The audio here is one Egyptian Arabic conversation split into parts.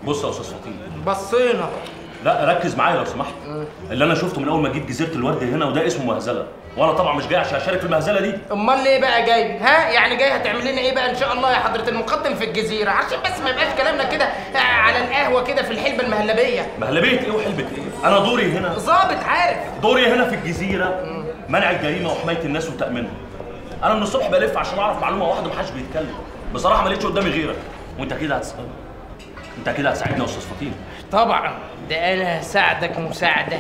بص يا استاذ فطين بصينا لا ركز معايا لو سمحت اللي انا شفته من اول ما جيت جزيره الورد هنا وده اسمه مهزله وانا طبعا مش جاي عشان اشارك في المهزله دي امال ليه بقى جاي ها يعني جاي هتعمل لنا ايه بقى ان شاء الله يا حضره المقدم في الجزيره عشان بس ما يبقاش كلامنا كده آه، على القهوه كده في الحلبه المهلبيه مهلبيه ايه وحلبة ايه انا دوري هنا ظابط عارف دوري هنا في الجزيره منع الجريمه وحمايه الناس وتامينها انا من الصبح بلف عشان اعرف معلومه واحده محدش بيتكلم بصراحه ما لقيتش قدامي غيرك وانت كده هتسال انت كده هتساعدني يا استاذ فطين طبعا ده انا هساعدك مساعده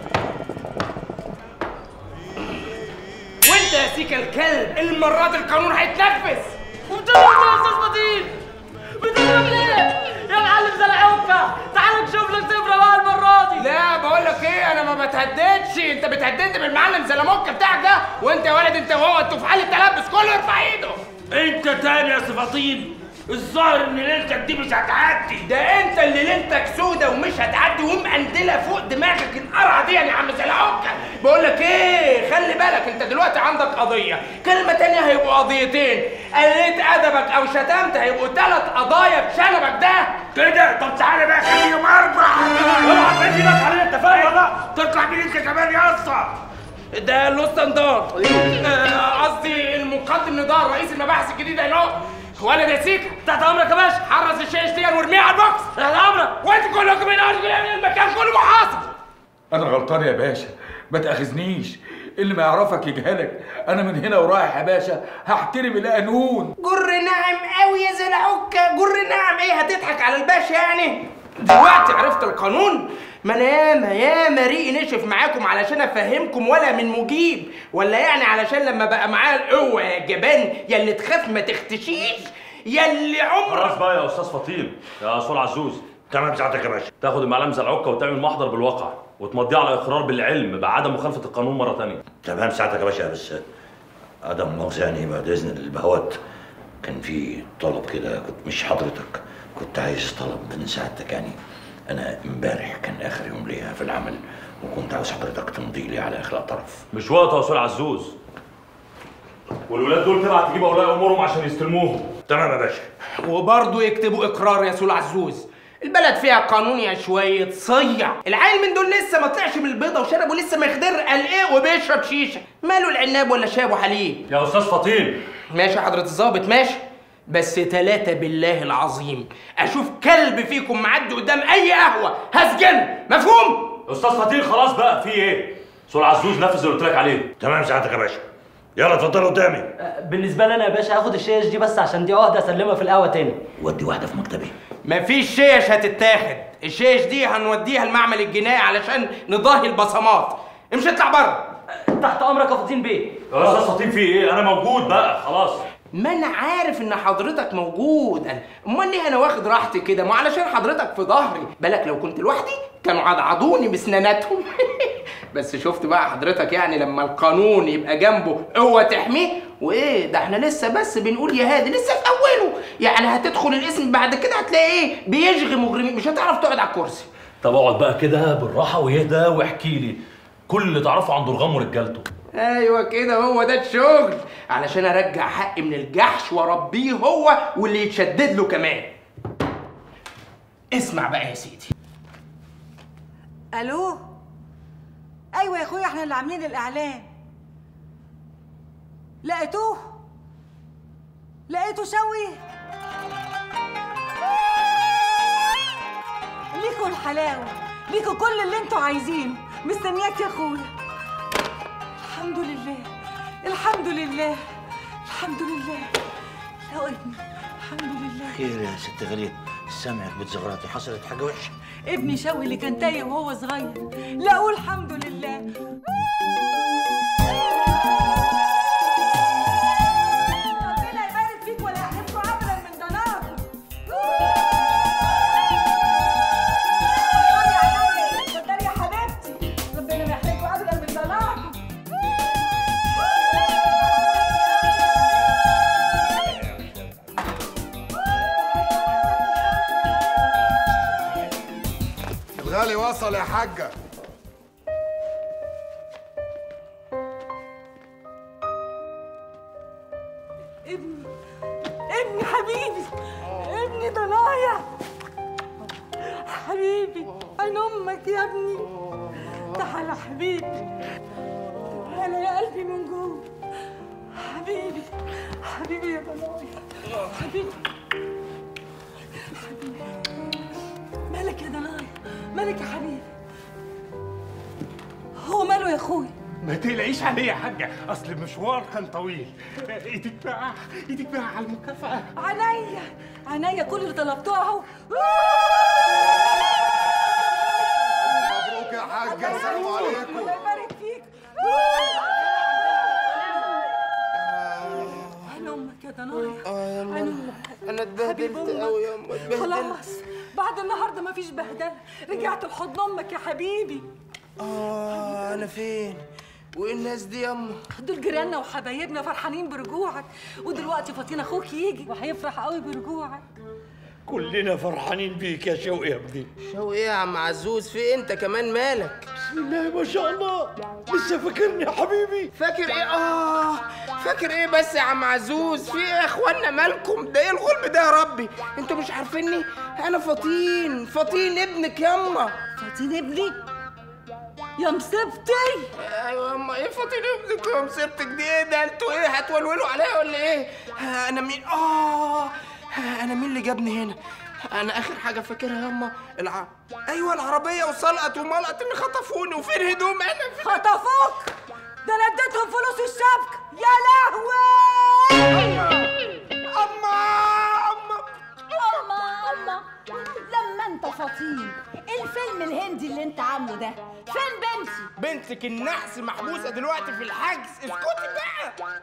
وانت يا سيكا الكلب المره دي القانون هيتنفذ وبتضرب يا استاذ فضيل بتضرب ليه؟ يا معلم زلعوكة تعال نشوف لك زبرة بقى المرة دي لا بقول لك ايه انا ما بتهددش انت بتهددني بالمعلم زلموكه بتاعك ده وانت يا ولد انت وهو انتوا في حاله تلبس كله يرفع ايده انت تاني يا سفاطين الظاهر ان ليلتك دي مش هتعدي ده انت اللي ليلتك سودة ومش هتعدي ومقندله فوق دماغك القرعه دي يا عم زلعوكه بقول لك ايه خلي بالك انت دلوقتي عندك قضيه كلمه تانية هيبقوا قضيتين قلت ادبك او شتمت هيبقوا ثلاث قضايا بشنبك ده كده طب تعالى بقى خليهم اربع اوعى تمد ايدك علينا انت فاهم ولا تطلع مين انت كمان يا اسطى ده الاستندار آه، قصدي المقدم نضال رئيس المباحث الجديده هنا ولد يا سيكا تحت امرك يا باشا حرص الشيش دي وارميه على البوكس تحت امرك وانتوا كلكم هنا المكان كله محاصر انا غلطان يا باشا ما تاخذنيش اللي ما يعرفك يجهلك انا من هنا ورايح يا باشا هحترم القانون جر ناعم قوي يا زلعوكة جر ناعم ايه هتضحك على الباشا يعني دلوقتي عرفت القانون ما انا ياما ياما ريقي نشف معاكم علشان افهمكم ولا من مجيب ولا يعني علشان لما بقى معايا القوه يا جبان يا اللي تخاف ما تختشيش يا اللي عمرك خلاص بقى يا استاذ فطين يا سول عزوز تمام ساعتك يا باشا تاخد المعلم زلعوكه وتعمل محضر بالواقع وتمضيه على اقرار بالعلم بعدم مخالفه القانون مره ثانيه تمام ساعتك يا باشا بس عدم مؤاخذة يعني بعد اذن البهوات كان في طلب كده كنت مش حضرتك كنت عايز طلب من سعادتك يعني انا امبارح كان اخر يوم ليا في العمل وكنت عاوز حضرتك تمضي لي على اخلاء طرف مش وقته يا سول عزوز والولاد دول تبعت تجيب اولياء امورهم عشان يستلموهم تمام يا باشا وبرضه يكتبوا اقرار يا سول عزوز البلد فيها قانون يا شوية صيع العيل من دول لسه ما طلعش من البيضة وشرب ولسه مخدر قال ايه وبيشرب شيشة ماله العناب ولا شاب وحليب يا استاذ فطين ماشي يا حضرة الظابط ماشي بس تلاتة بالله العظيم اشوف كلب فيكم معدي قدام اي قهوة هسجنه مفهوم استاذ فطين خلاص بقى في ايه سول عزوز نفذ اللي قلت لك عليه تمام ساعتك يا باشا يلا اتفضلوا قدامي بالنسبة لي انا يا باشا هاخد الشيش دي بس عشان دي عقدة اسلمها في القهوة تاني ودي واحدة في مكتبي مفيش شيش هتتاخد الشيش دي هنوديها المعمل الجنائي علشان نضاهي البصمات امشي اطلع بره تحت امرك يا فطين بيه يا استاذ فطين في ايه انا موجود بقى خلاص ما انا عارف ان حضرتك موجود انا امال ليه انا واخد راحتي كده ما علشان حضرتك في ظهري بالك لو كنت لوحدي كانوا عضعضوني بسناناتهم بس شفت بقى حضرتك يعني لما القانون يبقى جنبه قوه تحميه وايه ده احنا لسه بس بنقول يا هادي لسه في اوله يعني هتدخل الاسم بعد كده هتلاقي ايه بيشغي مجرمين مش هتعرف تقعد على الكرسي طب اقعد بقى كده بالراحه ويهدى واحكي لي كل اللي تعرفه عن درغام ورجالته ايوه كده هو ده الشغل علشان ارجع حقي من الجحش واربيه هو واللي يتشدد له كمان اسمع بقى يا سيدي الو ايوه يا اخويا احنا اللي عاملين الاعلان لقيتوه لقيته شوي ليكوا الحلاوه ليكوا كل اللي انتوا عايزينه مستنياك يا اخويا الحمد لله الحمد لله الحمد لله يا ابني الحمد لله خير يا ست غالية سامعك بتزغرطي حصلت حاجة وحشة ابني شوي اللي كان تايه وهو صغير لقوا الحمد لله ربنا يبارك فيك ولا يحرمكم ابدا من ضناكم اتفضلي يا حبيبتي ربنا ما يحرمكم ابدا من ضناكم الغالي وصل يا حاجة ابني ابني حبيبي ابني ضنايا عين امك يا ابني تعال يا حبيبي تعال يا قلبي من جوه حبيبي حبيبي يا ضنايا حبيبي حبيبي مالك يا ضنايا مالك يا حبيبي هو ماله يا اخوي ما تقلقيش عليه يا حاجة أصل المشوار كان طويل إيدك بقى إيدك بقى على المكافأة عينيا عينيا كل اللي طلبتوه اهو مبروك يا حاجة السلام عليكم الله يبارك فيك عين امك يا ضنايا عين امك انا حبيب اتبهدلت أمك. قوي يا امي اتبهدلت خلاص بعد النهارده مفيش بهدله رجعت لحضن امك يا حبيبي اه انا فين وايه الناس دي ياما دول جيراننا وحبايبنا فرحانين برجوعك ودلوقتي فاطين اخوك يجي وهيفرح قوي برجوعك كلنا فرحانين بيك يا شوقي يا ابني شو ايه يا عم عزوز في إيه؟ انت كمان مالك بسم الله ما شاء الله لسه فاكرني يا حبيبي فاكر ايه اه فاكر ايه بس يا عم عزوز في ايه يا اخوانا مالكم ده ايه الغلب ده يا ربي انتوا مش عارفيني انا فطين فطين ابنك ياما فاطين ابني يا مصيبتي ايوه ياما ايه فاطين ابنك يا مصيبتك دي ايه ده انتوا ايه هتولولوا عليا ولا ايه ها، انا مين اه ها، انا مين اللي جابني هنا انا اخر حاجه فاكرها ياما الع... ايوه العربيه وسلقت وملقت اللي خطفوني وفين هدوم انا في خطفوك ده انا اديتهم فلوس الشبكه يا لهوي اما اما أما أما لما أنت فطين الفيلم الهندي اللي أنت عامله ده فين بنتي؟ بنتك النحس محبوسه دلوقتي في الحجز اسكتي بقى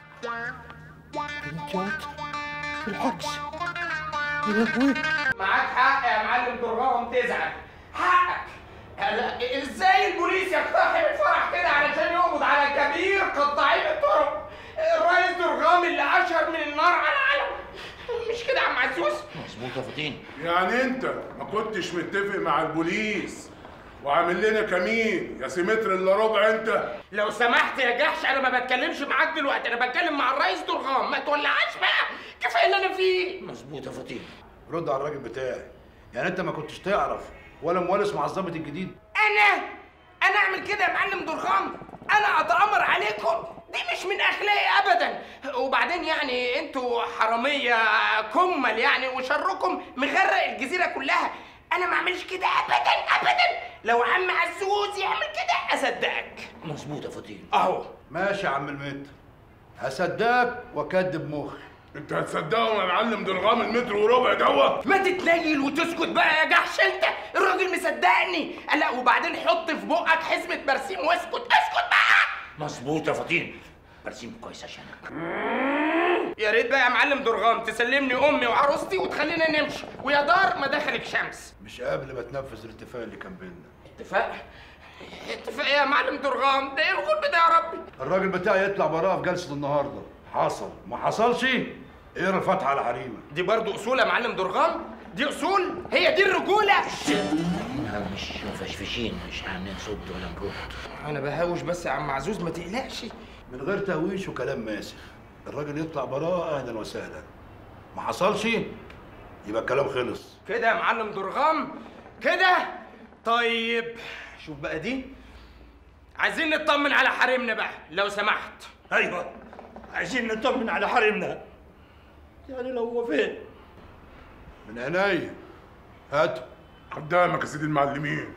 معاك حق يا معلم درغام تزعل حقك هلا ازاي البوليس يقتحم الفرح كده علشان يقبض على كبير قطاعين الطرق الرئيس درغام اللي اشهر من النار على العالم مش كده يا عم عزوز مظبوط يا فطين يعني انت ما كنتش متفق مع البوليس وعامل لنا كمين يا سيمتر الا ربع انت لو سمحت يا جحش انا ما بتكلمش معاك دلوقتي انا بتكلم مع الرئيس درغام ما تولعش بقى كفايه اللي انا فيه مظبوط يا فطين رد على الراجل بتاعي يعني انت ما كنتش تعرف ولا موالس مع الظابط الجديد انا انا اعمل كده يا معلم درغام انا اتامر عليكم دي مش من اخلاقي ابدا وبعدين يعني انتوا حراميه كمل يعني وشركم مغرق الجزيره كلها انا ما اعملش كده ابدا ابدا لو عم عزوز يعمل كده اصدقك مظبوط يا فطين اهو ماشي يا عم المتر هصدقك واكدب مخي انت هتصدقهم يا معلم درغام المتر وربع دوت ما تتنيل وتسكت بقى يا جحش انت الراجل مصدقني لا وبعدين حط في بقك حزمه برسيم واسكت اسكت بقى مظبوط يا فطين برسيم كويس عشانك يا ريت بقى يا معلم درغام تسلمني امي وعروستي وتخلينا نمشي ويا دار ما دخلك شمس مش قبل ما تنفذ الاتفاق اللي كان بيننا اتفاق اتفاق إيه يا معلم درغام ده ايه الغلب ده يا ربي الراجل بتاعي يطلع براءة في جلسة النهارده حصل ما حصلش اقرا الفاتحة على حريمة دي برضو اصول يا معلم درغام دي اصول هي دي الرجوله احنا مش مفشفشين مش هنصد ولا نرد انا بهاوش بس يا عم عزوز ما تقلقش من غير تهويش وكلام ماسخ الراجل يطلع براءة اهلا وسهلا ما حصلش يبقى الكلام خلص كده يا معلم درغام كده طيب شوف بقى دي عايزين نطمن على حريمنا بقى لو سمحت ايوه عايزين نطمن على حريمنا يعني لو هو فين من عينيا هاتوا قدامك يا سيدي المعلمين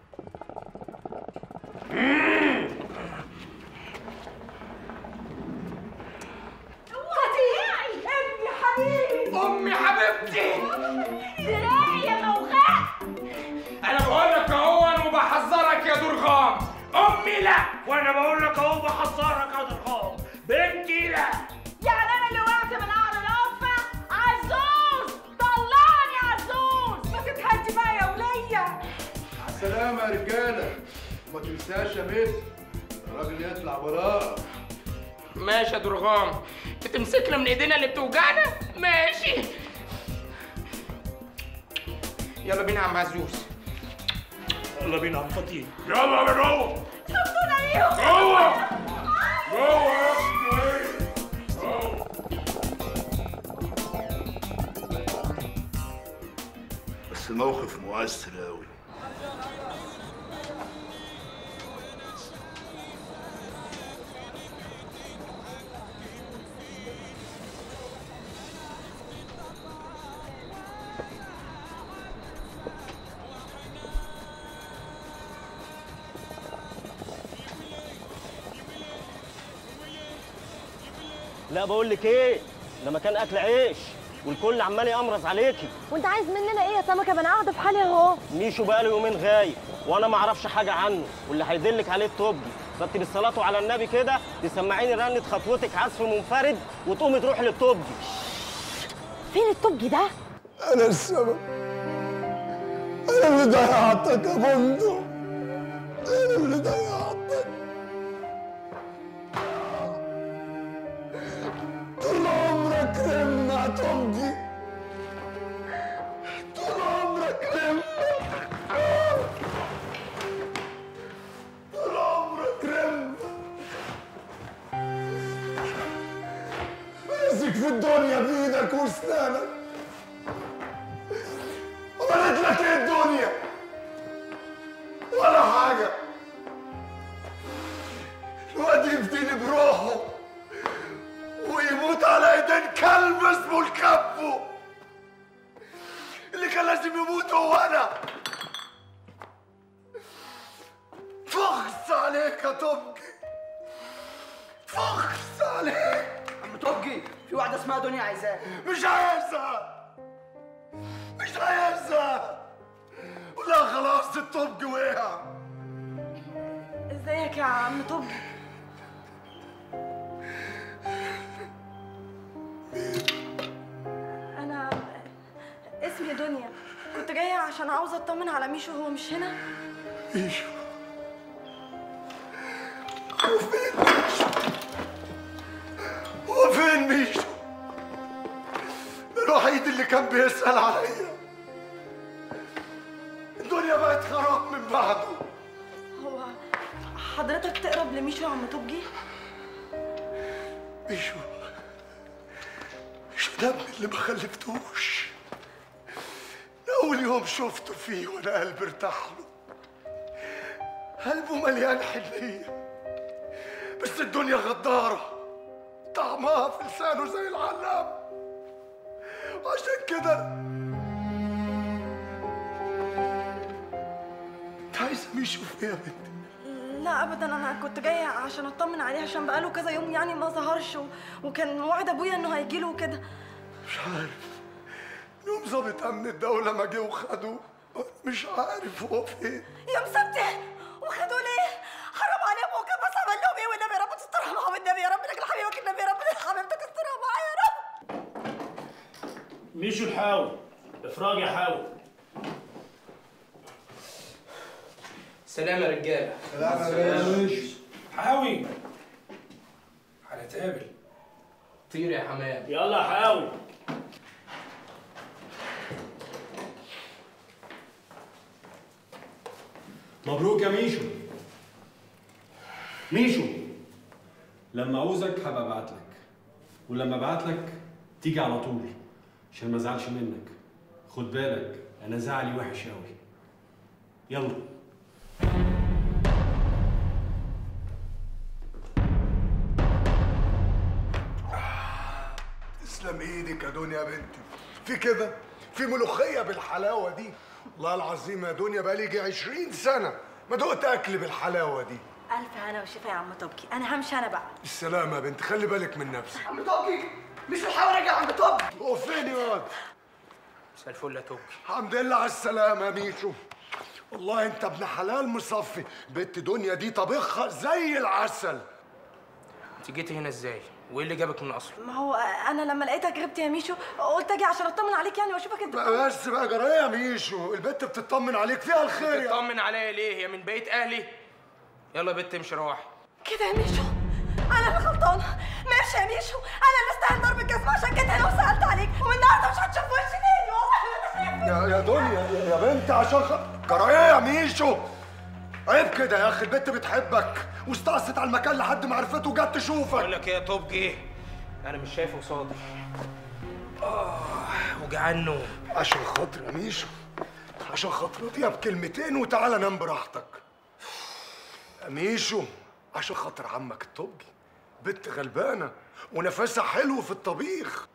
فتيحي ابني حبيبي امي حبيبتي دراعي يا موغاء انا بقول لك اهو وبحذرك يا درغام امي لا وانا بقول لك اهو بحذرك يا درغام بنتي لا يعني أنا اللي وقعت من قعر القفة عزوز طلعني عزوز ما تتهدي بقى يا وليه مع السلامة يا رجالة وما تنساش يا متر الراجل يطلع براءة ماشي يا درغام بتمسكنا من ايدينا اللي بتوجعنا ماشي يلا بينا يا عم عزوز يلا بينا عم فطين يلا يا جوه شفتونا ايهم جوه جوه يا ابني جوه بس الموقف مؤثر أوي لا بقول لك ايه ده مكان اكل عيش والكل عمال يامرز عليكي وانت عايز مننا ايه يا سمكه ما انا قاعده في حالي اهو ميشو بقاله يومين غايب وانا ما اعرفش حاجه عنه واللي هيدلك عليه الطبي فانت بالصلاه على النبي كده تسمعيني رنه خطوتك عزف منفرد وتقومي تروحي للطبي فين التوبجي ده أنا السبب أنا اللي ضيعتك يا بندق أنا اللي ضيعتك طول عمرك رمة يا تومجي طول عمرك رمة طول عمرك رمة ماسك في الدنيا بإيدك وأسنانك عملت لك ايه الدنيا ولا حاجة الواد يفتني بروحه ويموت على ايدين كلب اسمه الكبو اللي كان لازم يموت هو انا فخس عليك يا تومجي فخس عليك عم توبجي في واحده اسمها دنيا عايزاك مش عايزها مش عايزها ولا خلاص الطبج وقع ازيك يا عم توبجي انا اسمي دنيا كنت جايه عشان عاوزه اطمن على ميشو هو مش هنا ميشو هو فين ميشو هو فين ميشو الوحيد اللي كان بيسأل عليا الدنيا بقت خراب من بعده هو حضرتك تقرب لميشو يا عم توبجي ميشو ميشو ده ابني اللي ما خلفتوش أول يوم شفته فيه وأنا قلبي ارتاح له قلبه مليان حنية بس الدنيا غدارة طعمها في لسانه زي العلام وعشان كده انت عايزة ميشو في ايه يا بنتي؟ لا ابدا انا كنت جايه عشان اطمن عليه عشان بقاله كذا يوم يعني ما ظهرش و... وكان وعد ابويا انه هيجيله وكده مش عارف يوم ظابط امن الدولة ما جه وخدوه مش عارف هو فين يا مسبتي وخدوا ليه؟ حرام عليهم هو كان بس عمل لهم ايه والنبي يا رب تسترها معاهم النبي يا رب لك حبيبك النبي يا رب لك حبيبتك استرها معايا يا رب ميشو الحاوي افراج يا حاوي سلام يا رجاله حاوي هنتقابل طير يا حمام يلا يا حاوي مبروك يا ميشو ميشو لما عاوزك هبقى ابعت لك ولما ابعت لك تيجي على طول عشان ما ازعلش منك خد بالك انا زعلي وحش قوي يلا تسلم ايدك يا دنيا يا بنتي في كده في ملوخيه بالحلاوه دي والله العظيم يا دنيا بقى لي 20 سنه ما دقت اكل بالحلاوه دي الف هنا وشفا يا عم توبكي انا همشي انا بقى السلامه يا بنت خلي بالك من نفسك عم توبجي مش الحاول راجع عم توبجي هو فين يا واد مساء الفل يا توبجي الحمد لله على السلامه يا ميشو والله انت ابن حلال مصفي بنت دنيا دي طبخها زي العسل انت جيتي هنا ازاي؟ وايه اللي جابك من اصله؟ ما هو انا لما لقيتك غبت يا ميشو قلت اجي عشان اطمن عليك يعني واشوفك انت بقى بس بقى جرايه يا ميشو البنت بتطمن عليك فيها الخير يا تطمن عليا ليه؟ هي من بيت اهلي؟ يلا يا بنت امشي روحي كده يا ميشو انا اللي غلطانه ماشي يا ميشو انا اللي استاهل ضرب الجزمه عشان جيت هنا وسالت عليك ومن النهارده مش هتشوف وشي تاني والله يا يا دنيا يا- يا بنت عشان خ... جرايه يا ميشو عيب كده يا اخي البنت بتحبك واستقصت على المكان لحد ما عرفته وجت تشوفك بقول لك ايه يا توبجي؟ انا مش شايف قصادي اه وجعان نوم عشان خاطر يا ميشو عشان خاطر اضيع بكلمتين وتعالى نام براحتك ميشو عشان خاطر عمك الطبي بنت غلبانه ونفسها حلو في الطبيخ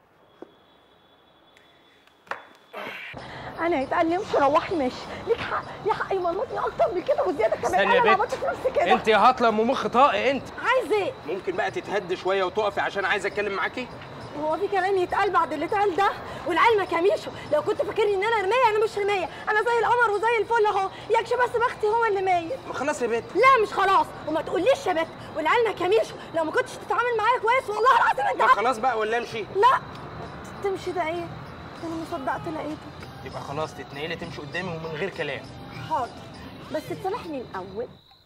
انا يتقال لي امشي روحي ماشي ليك حق ليك حق يمرمطني اكتر من كده وزياده كمان استني انا يا اللي بت عملت في نفسي كده انت يا هطله ام مخ طاقي انت عايز ايه ممكن بقى تتهدي شويه وتقفي عشان عايز اتكلم معاكي هو في كلام يتقال بعد اللي اتقال ده ولعلمك يا ميشو لو كنت فاكرني ان انا رمايه انا مش رمايه انا زي القمر وزي الفل اهو يكش بس بختي هو اللي مايل ما خلاص يا بت لا مش خلاص وما تقوليش يا بت ولعلمك يا ميشو لو ما كنتش تتعامل معايا كويس والله العظيم انت ما عارف- خلاص بقى ولا امشي لا تمشي ده ايه ده انا ما صدقت لقيته يبقى خلاص تتنقلي تمشي قدامي ومن غير كلام حاضر بس تسامحني الاول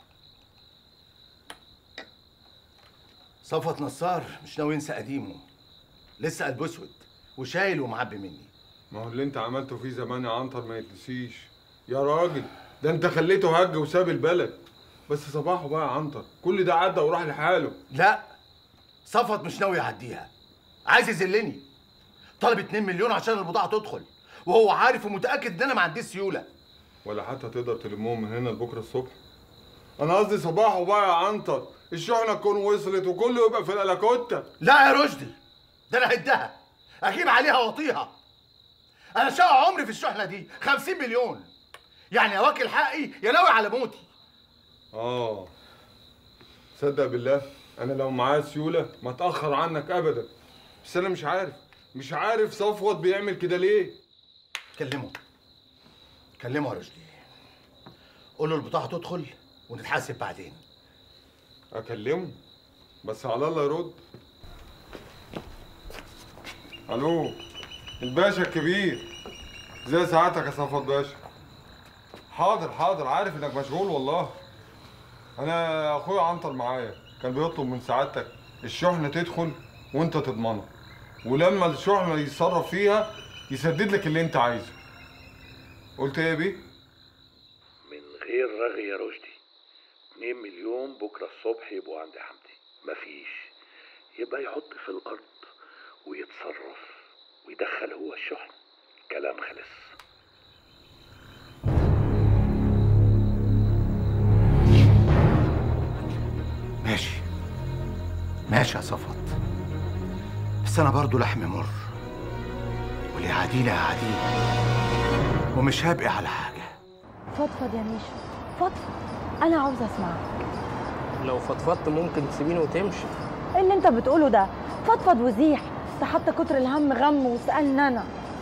صفوت نصار مش ناوي ينسى قديمه لسه قلبه اسود وشايل ومعبي مني ما هو اللي انت عملته فيه زمان يا عنتر ما يتنسيش يا راجل ده انت خليته هج وساب البلد بس صباحه بقى يا عنتر كل ده عدى وراح لحاله لا صفوت مش ناوي يعديها عايز يذلني طلب 2 مليون عشان البضاعه تدخل وهو عارف ومتاكد ان انا ما عنديش سيوله ولا حتى تقدر تلمهم من هنا لبكره الصبح انا قصدي صباحه بقى يا عنتر الشحنه تكون وصلت وكله يبقى في الألاكوتة لا يا رشدي ده انا هدها اجيب عليها واطيها انا شقى عمري في الشحنه دي 50 مليون يعني اواكل حقي يا ناوي على موتي اه صدق بالله انا لو معايا سيوله ما اتاخر عنك ابدا بس انا مش عارف مش عارف صفوت بيعمل كده ليه كلمه كلمه يا رشدي قول له البضاعه تدخل ونتحاسب بعدين اكلمه بس على الله يرد الو الباشا الكبير ازي ساعتك يا صفوت باشا حاضر حاضر عارف انك مشغول والله انا اخويا عنتر معايا كان بيطلب من سعادتك الشحنه تدخل وانت تضمنها ولما الشحنه يتصرف فيها يسدد لك اللي انت عايزه قلت ايه يا بيه من غير رغي يا رشدي 2 مليون بكره الصبح يبقوا عند حمدي مفيش يبقى يحط في الارض ويتصرف ويدخل هو الشحن كلام خلص ماشي ماشي يا صفوت بس انا برضو لحم مر واللي يعاديني هيعاديني ومش هبقي على حاجه فضفض يا ميشو فضفض انا عاوزه اسمعك لو فضفضت ممكن تسيبيني وتمشي ايه اللي انت بتقوله ده فضفض وزيح ده حتى كتر الهم غم وسألني انا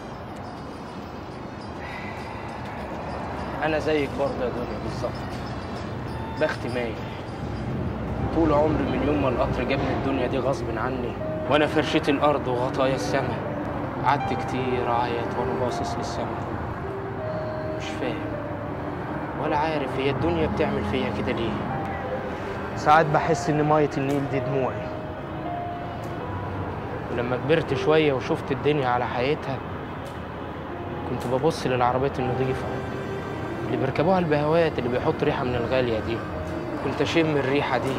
انا زيك برضه يا دنيا بالظبط بختي مايل طول عمري من يوم ما القطر جابني الدنيا دي غصب عني وانا فرشتي الارض وغطايا السما قعدت كتير اعيط وانا باصص للسما مش فاهم ولا عارف هي الدنيا بتعمل فيا كده ليه ساعات بحس ان ميه النيل دي دموعي ولما كبرت شويه وشفت الدنيا على حقيقتها كنت ببص للعربيات النظيفه اللي بيركبوها البهوات اللي بيحط ريحه من الغاليه دي كنت اشم الريحه دي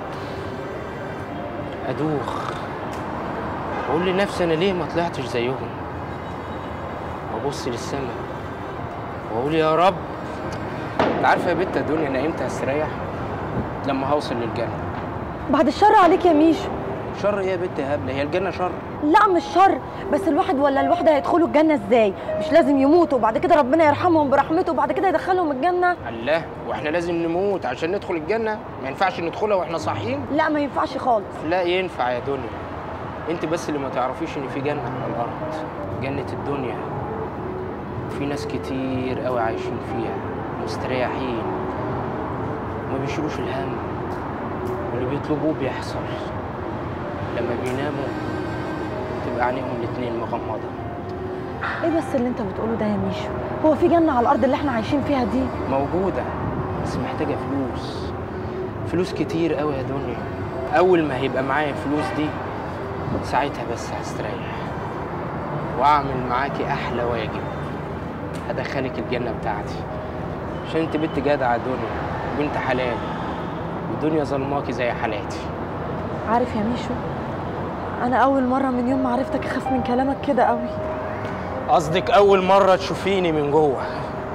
ادوخ واقول لنفسي انا ليه ما طلعتش زيهم وابص للسما واقول يا رب انت عارفه يا بنت يا دنيا انا امتى هستريح لما هوصل للجنه بعد الشر عليك يا ميشو شر ايه يا بنت يا هبله هي الجنه شر لا مش شر بس الواحد ولا الواحده هيدخلوا الجنه ازاي مش لازم يموتوا وبعد كده ربنا يرحمهم برحمته وبعد كده يدخلهم الجنه الله واحنا لازم نموت عشان ندخل الجنه ما ينفعش ندخلها واحنا صاحيين لا ما ينفعش خالص لا ينفع يا دنيا انت بس اللي ما تعرفيش ان في جنه على الارض جنه الدنيا في ناس كتير قوي عايشين فيها مستريحين ما بيشيلوش الهم واللي بيطلبوه بيحصل لما بيناموا تبقى عينيهم الاتنين مغمضه ايه بس اللي انت بتقوله ده يا ميشو هو في جنه على الارض اللي احنا عايشين فيها دي موجودة بس محتاجة فلوس فلوس كتير قوي يا دنيا أول ما هيبقى معايا الفلوس دي ساعتها بس هستريح وأعمل معاكي أحلى واجب هدخلك الجنة بتاعتي عشان انت بنت جدعة يا دنيا وبنت حلال والدنيا ظلماكي زي حالاتي عارف يا ميشو انا اول مره من يوم ما عرفتك اخاف من كلامك كده قوي قصدك أول مرة تشوفيني من جوه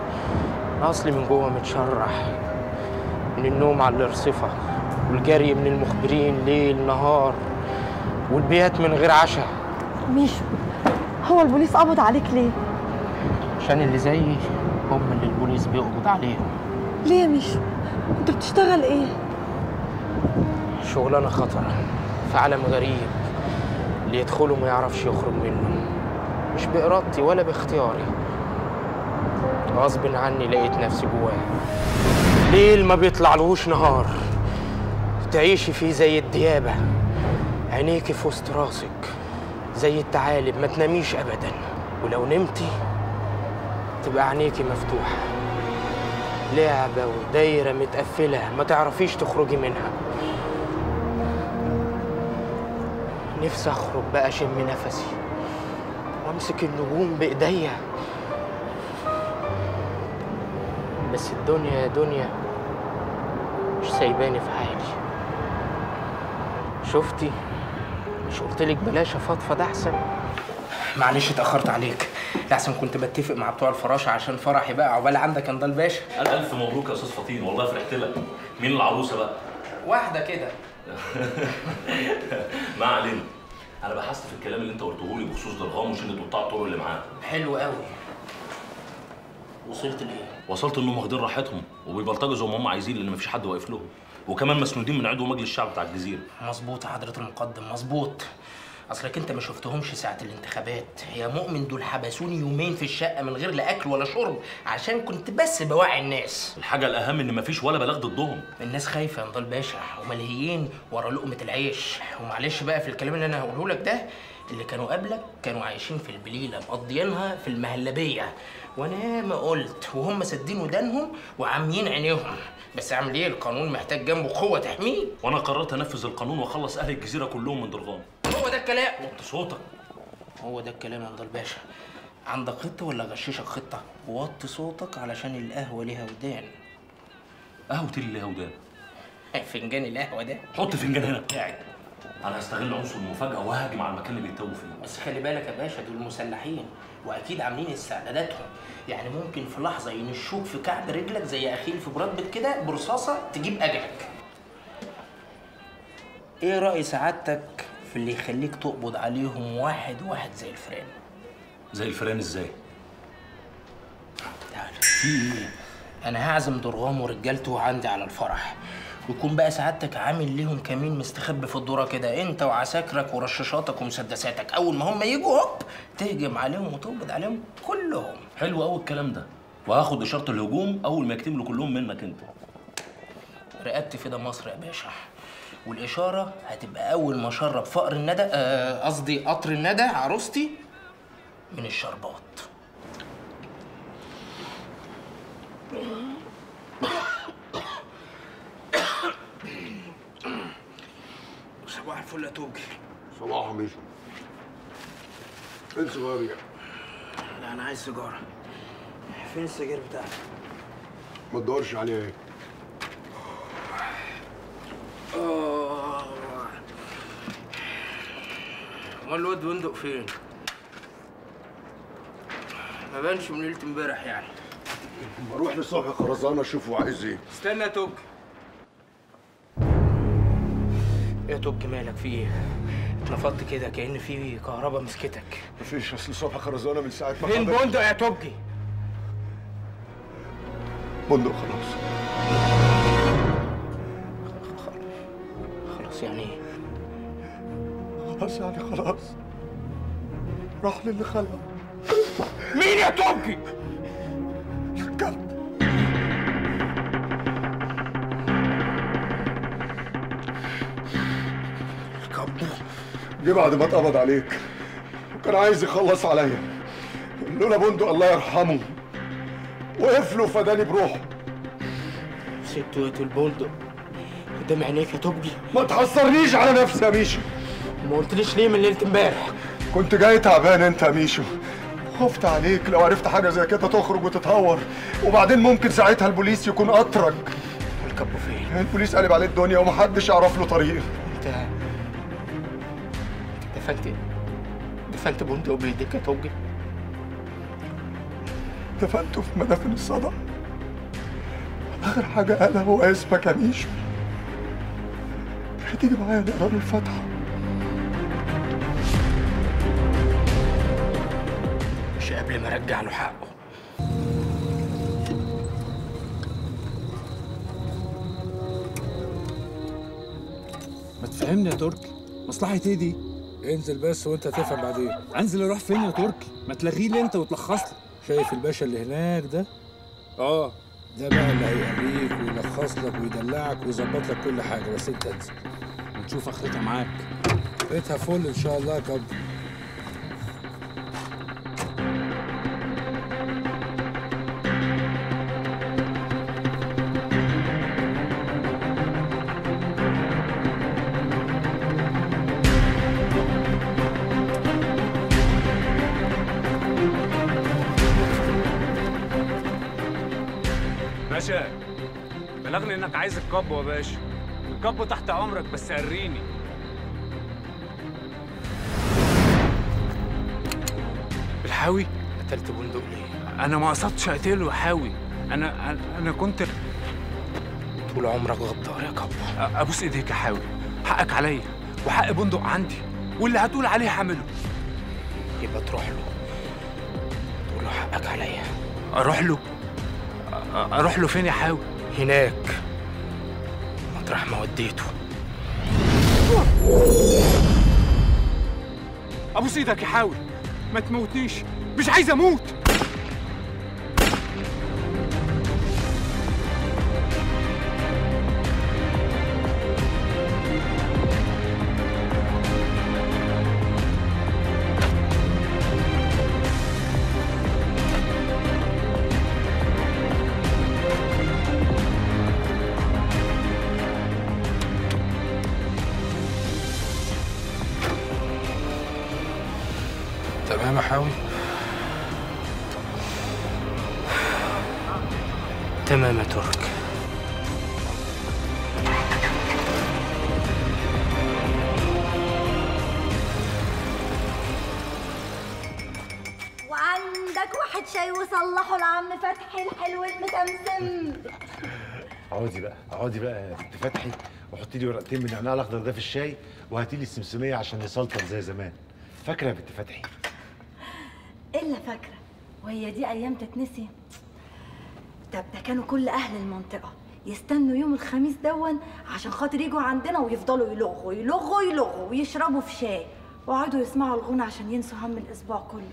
أنا أصلي من جوه متشرح من النوم على الرصفة والجري من المخبرين ليل نهار والبيات من غير عشاء ميشو هو البوليس قبض عليك ليه؟ عشان اللي زيي هم اللي البوليس بيقبض عليهم ليه يا ميشو؟ انت بتشتغل ايه؟ شغلانة خطر في عالم غريب اللي يدخله ما يعرفش يخرج منه مش بإرادتي ولا باختياري غصب عني لقيت نفسي جواه ليل ما بيطلعلهوش نهار تعيشي فيه زي الديابة عينيكي في وسط راسك زي الثعالب ما تناميش أبدا ولو نمتي تبقى عينيكي مفتوحة لعبة ودايرة متقفلة ما تعرفيش تخرجي منها نفسي اخرج بقى اشم نفسي وامسك النجوم بايديا بس الدنيا يا دنيا مش سايباني في حالي شفتي مش قلتلك بلاش افضفض احسن معلش اتاخرت عليك لحسن كنت بتفق مع بتوع الفراشه عشان فرحي بقى عقبال عندك انضال باشا ألف ألف مبروك يا أستاذ فطين والله فرحت لك مين العروسة بقى؟ واحده كده ما علينا أنا بحثت في الكلام اللي أنت قلته لي بخصوص درغام وشلة قطاع الطرق اللي معاه حلو قوي وصلت لايه وصلت إنهم واخدين راحتهم وبيبلطجوا زي ما هم عايزين لأن مفيش حد واقف لهم وكمان مسنودين من عضو مجلس الشعب بتاع الجزيرة مظبوط يا حضرة المقدم مظبوط اصلك انت ما شفتهمش ساعة الانتخابات يا مؤمن دول حبسوني يومين في الشقة من غير لا اكل ولا شرب عشان كنت بس بوعي الناس الحاجة الأهم إن مفيش ولا بلاغ ضدهم الناس خايفة يا نضال باشا وملهيين ورا لقمة العيش ومعلش بقى في الكلام اللي انا هقوله لك ده اللي كانوا قبلك كانوا عايشين في البليلة مقضيينها في المهلبية وانا ما قلت وهم سادين ودانهم وعاميين عينيهم بس اعمل ايه القانون محتاج جنبه قوة تحميه وأنا قررت أنفذ القانون وأخلص أهل الجزيرة كلهم من درغام هو ده الكلام وطي صوتك هو ده الكلام يا نضال باشا عندك خطة ولا غششك خطة؟ وطي صوتك علشان القهوة ليها ودان قهوة اللي هودان فنجان القهوة ده حط فنجان هنا بتاعي أنا هستغل عنصر المفاجأة وهاجم على المكان اللي بيتوه فيه بس خلي بالك يا باشا دول مسلحين واكيد عاملين استعداداتهم يعني ممكن في لحظه ينشوك في كعب رجلك زي اخيل في براد بيت كده برصاصه تجيب اجلك ايه راي سعادتك في اللي يخليك تقبض عليهم واحد واحد زي الفران زي الفيران إزاي؟ في ايه انا هعزم درغام ورجالته عندي على الفرح ويكون بقى سعادتك عامل ليهم كمين مستخبي في الدوره كده انت وعساكرك ورشاشاتك ومسدساتك اول ما هم يجوا هوب تهجم عليهم وتقبض عليهم كلهم حلو قوي الكلام ده وهاخد اشاره الهجوم اول ما يكتملوا كلهم منك انت رقبت في ده مصر يا باشا والاشاره هتبقى اول ما اشرب فقر الندى آه، قصدي قطر الندى عروستي من الشربات صباح الفل يا توجي صباح ميشو فين سيجاري لا انا عايز سيجاره فين السجاير بتاعتك ما تدورش عليها ايه آه. امال الواد بندق فين؟ ما بانش من ليله امبارح يعني بروح لصبحي خرزانه اشوفه عايز ايه استنى يا توج ايه يا توج مالك في ايه؟ اتنفضت كده كأن في كهرباء مسكتك مفيش اصل صبحي خرزانه من ساعه ما فين خدك- بندق يا توجي؟ بندق خلاص خلاص يعني ايه؟ خلاص يعني خلاص راح للي خلقه مين يا توجي؟ الكلب الكلب جه بعد ما اتقبض عليك وكان عايز يخلص عليا لولا بندق الله يرحمه وقف له فداني بروحه ست وقت البندق قدام عينيك يا توجي ما تحصرنيش على نفسي يا ميشو ما قلتليش ليه من ليله امبارح كنت جاي تعبان انت يا ميشو خفت عليك لو عرفت حاجه زي كده تخرج وتتهور وبعدين ممكن ساعتها البوليس يكون اطرق الكابو فين؟ البوليس قلب عليه الدنيا ومحدش يعرف له طريق انت دفنت دفنت بندق بايديك يا توجي دفنته في مدافن الصدى اخر حاجه انا هو اسمك يا ميشو هتيجي معايا نقرا له الفاتحه مش قبل ما ارجع له حقه ما تفهمني يا تركي مصلحة ايه دي؟ انزل بس وانت هتفهم بعدين انزل اروح فين يا تركي؟ ما تلغيه لي انت وتلخص لي شايف الباشا اللي هناك ده؟ اه ده بقى اللي هيقريك ويلخص لك ويدلعك ويظبط لك كل حاجة بس انت انزل ونشوف اخرتها معاك اخرتها فل ان شاء الله يا كابتن باشا بلغني انك عايز الكب يا باشا الكب تحت امرك بس قريني الحاوي قتلت بندق ليه؟ انا ما قصدتش اقتله يا حاوي انا انا, أنا كنت طول عمرك غدار يا كابو ابوس ايديك يا حاوي حقك عليا وحق بندق عندي واللي هتقول عليه هعمله يبقى تروح له تقول له حقك عليا اروح له أ- اروح له فين يا حاوي هناك مطرح ما وديته ابوس ايدك يا حاوي ما تموتنيش مش عايز اموت تمام يا حاوي تمام يا ترك وعندك واحد شاي وصلحه لعم فتحي الحلو المسمسم اقعدي بقى اقعدي بقى يا بنت فتحي وحطي لي ورقتين من النعناع الاخضر ده في الشاي وهاتي لي السمسميه عشان نسلطن زي زمان فاكره يا بنت فتحي الا فاكره وهي دي ايام تتنسي طب ده كانوا كل اهل المنطقه يستنوا يوم الخميس دون عشان خاطر يجوا عندنا ويفضلوا يلغوا يلغوا يلغوا ويشربوا في شاي ويقعدوا يسمعوا الغنى عشان ينسوا هم الاسبوع كله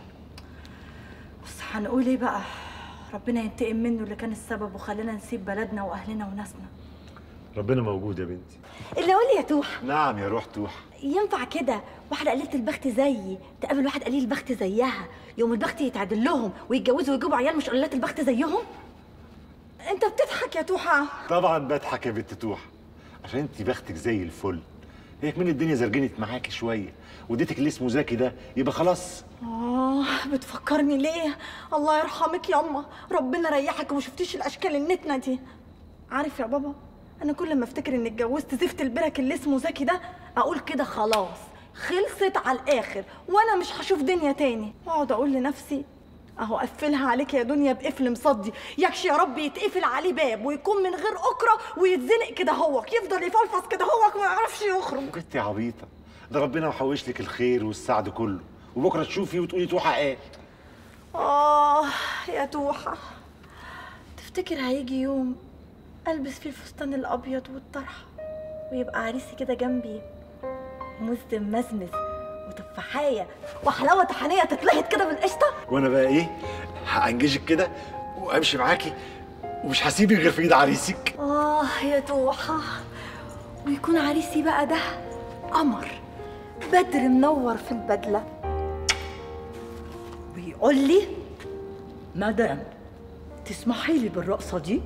بس هنقول ايه بقى ربنا ينتقم منه اللي كان السبب وخلانا نسيب بلدنا واهلنا وناسنا ربنا موجود يا بنتي اللي قولي يا توح نعم يا روح توح ينفع كده واحدة قليلة البخت زيي تقابل واحد قليل البخت زيها يوم البخت يتعدل لهم ويتجوزوا ويجيبوا عيال مش قليلات البخت زيهم انت بتضحك يا توحة طبعا بضحك يا بنت توح عشان انت بختك زي الفل هي كمان الدنيا زرجنت معاكي شويه واديتك اللي اسمه زكي ده يبقى خلاص اه بتفكرني ليه الله يرحمك ياما ربنا ريحك وما شفتيش الاشكال النتنه دي عارف يا بابا انا كل ما افتكر اني اتجوزت زفت البرك اللي اسمه زكي ده اقول كده خلاص خلصت على الاخر وانا مش هشوف دنيا تاني واقعد اقول لنفسي اهو قفلها عليك يا دنيا بقفل مصدي يكش يا رب يتقفل عليه باب ويكون من غير اكره ويتزنق كده هوك يفضل يفلفص كده هوك ما يعرفش يخرج انت يا عبيطه ده ربنا محوش لك الخير والسعد كله وبكره تشوفي وتقولي توحه ايه آه يا توحة تفتكر هيجي يوم ألبس فيه الفستان الأبيض والطرحة ويبقى عريسي كده جنبي موز ممزمز وتفاحية وحلاوة طحينية تتلهت كده بالقشطة وانا بقى ايه هانجزك كده وامشي معاكي ومش هسيبك غير في ايد عريسك آه يا توحة ويكون عريسي بقى ده قمر بدر منور في البدلة ويقول لي مدام تسمحي لي بالرقصة دي؟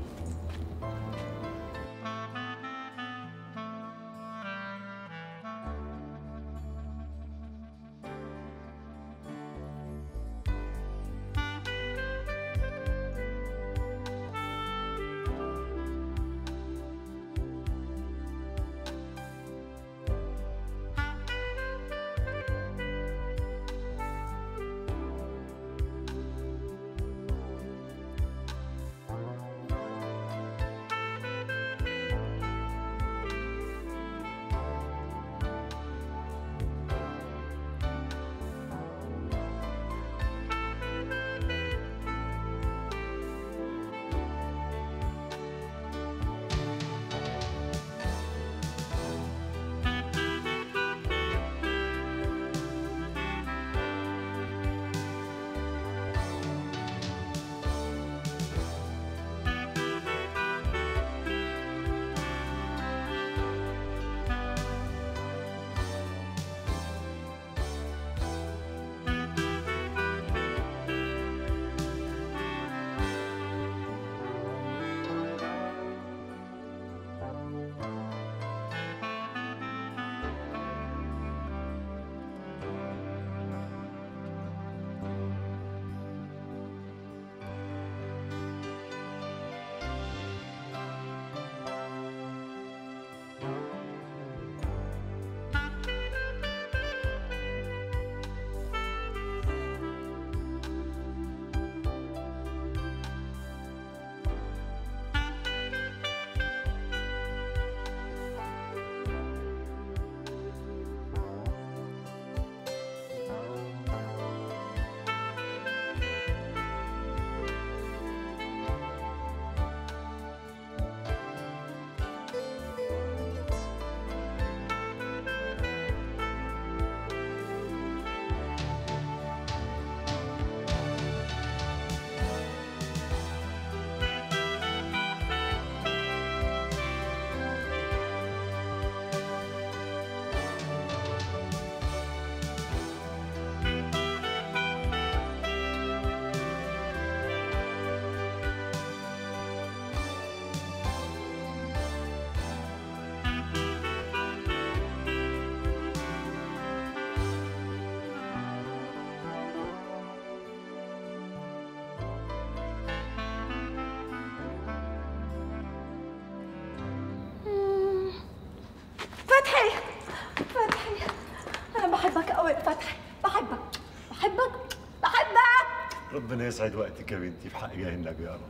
ربنا يسعد وقتك يا بنتي في حق جاه النبي يا رب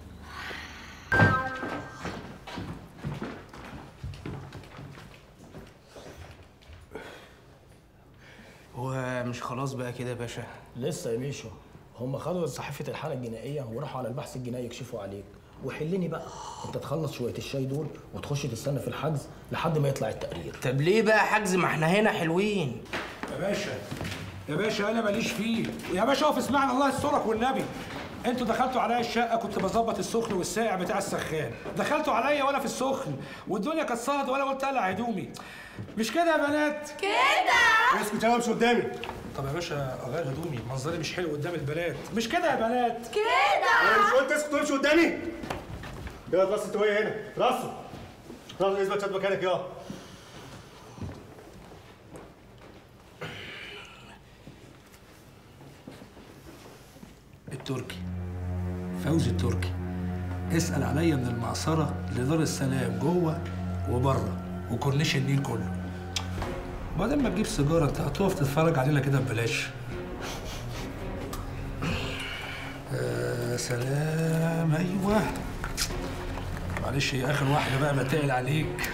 هو مش خلاص بقى كده يا باشا لسه يا ميشو هم خدوا صحيفه الحاله الجنائيه وراحوا على البحث الجنائي يكشفوا عليك وحلني بقى انت تخلص شويه الشاي دول وتخش تستنى في الحجز لحد ما يطلع التقرير طب ليه بقى حجز ما احنا هنا حلوين يا باشا يا باشا انا ماليش فيه يا باشا اقف اسمعني الله يسترك والنبي انتوا دخلتوا عليا الشقه كنت بظبط السخن والساقع بتاع السخان دخلتوا عليا وانا في السخن والدنيا كانت صهد وانا قلت اقلع هدومي مش كده يا بنات كده اسكت يا مش قدامي طب يا باشا اغير هدومي منظري مش حلو قدام البنات مش كده يا بنات كده مش قلت اسكت وامشي قدامي يلا راس انت وهي هنا راسه راس اثبت شد مكانك يا التركي فوزي التركي اسأل عليا من المعصرة لدار السلام جوه وبره وكورنيش النيل كله وبعدين ما تجيب سيجارة انت هتقف تتفرج علينا كده ببلاش يا سلام ايوه معلش هي اخر واحدة بقى بتقل عليك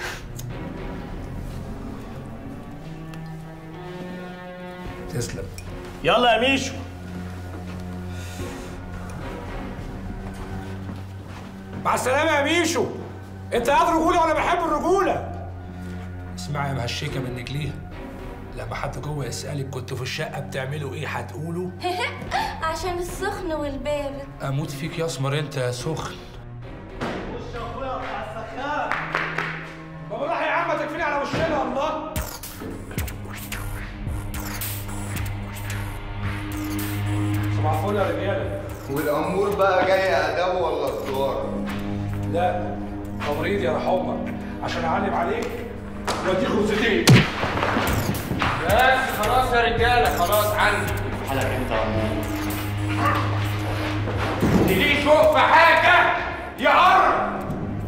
تسلم يلا يا ميشو مع السلامة يا ميشو انت قاعد رجولة وانا بحب الرجولة اسمعي يا مهشكة منك ليها لما حد جوه يسألك كنتوا في الشقة بتعملوا ايه هتقولوا عشان السخن والبارد اموت فيك يا اسمر انت يا سخن بابا راح يا عم تكفيني على وشنا الله صباح الفل يا رجاله والامور بقى جايه اداب ولا صدار لا تمريض يا رحمة عشان اعلم عليك واديك خبزتين بس خلاص يا رجاله خلاص عندي حالك انت يا عمو اللي يشوف في حاجه يقرب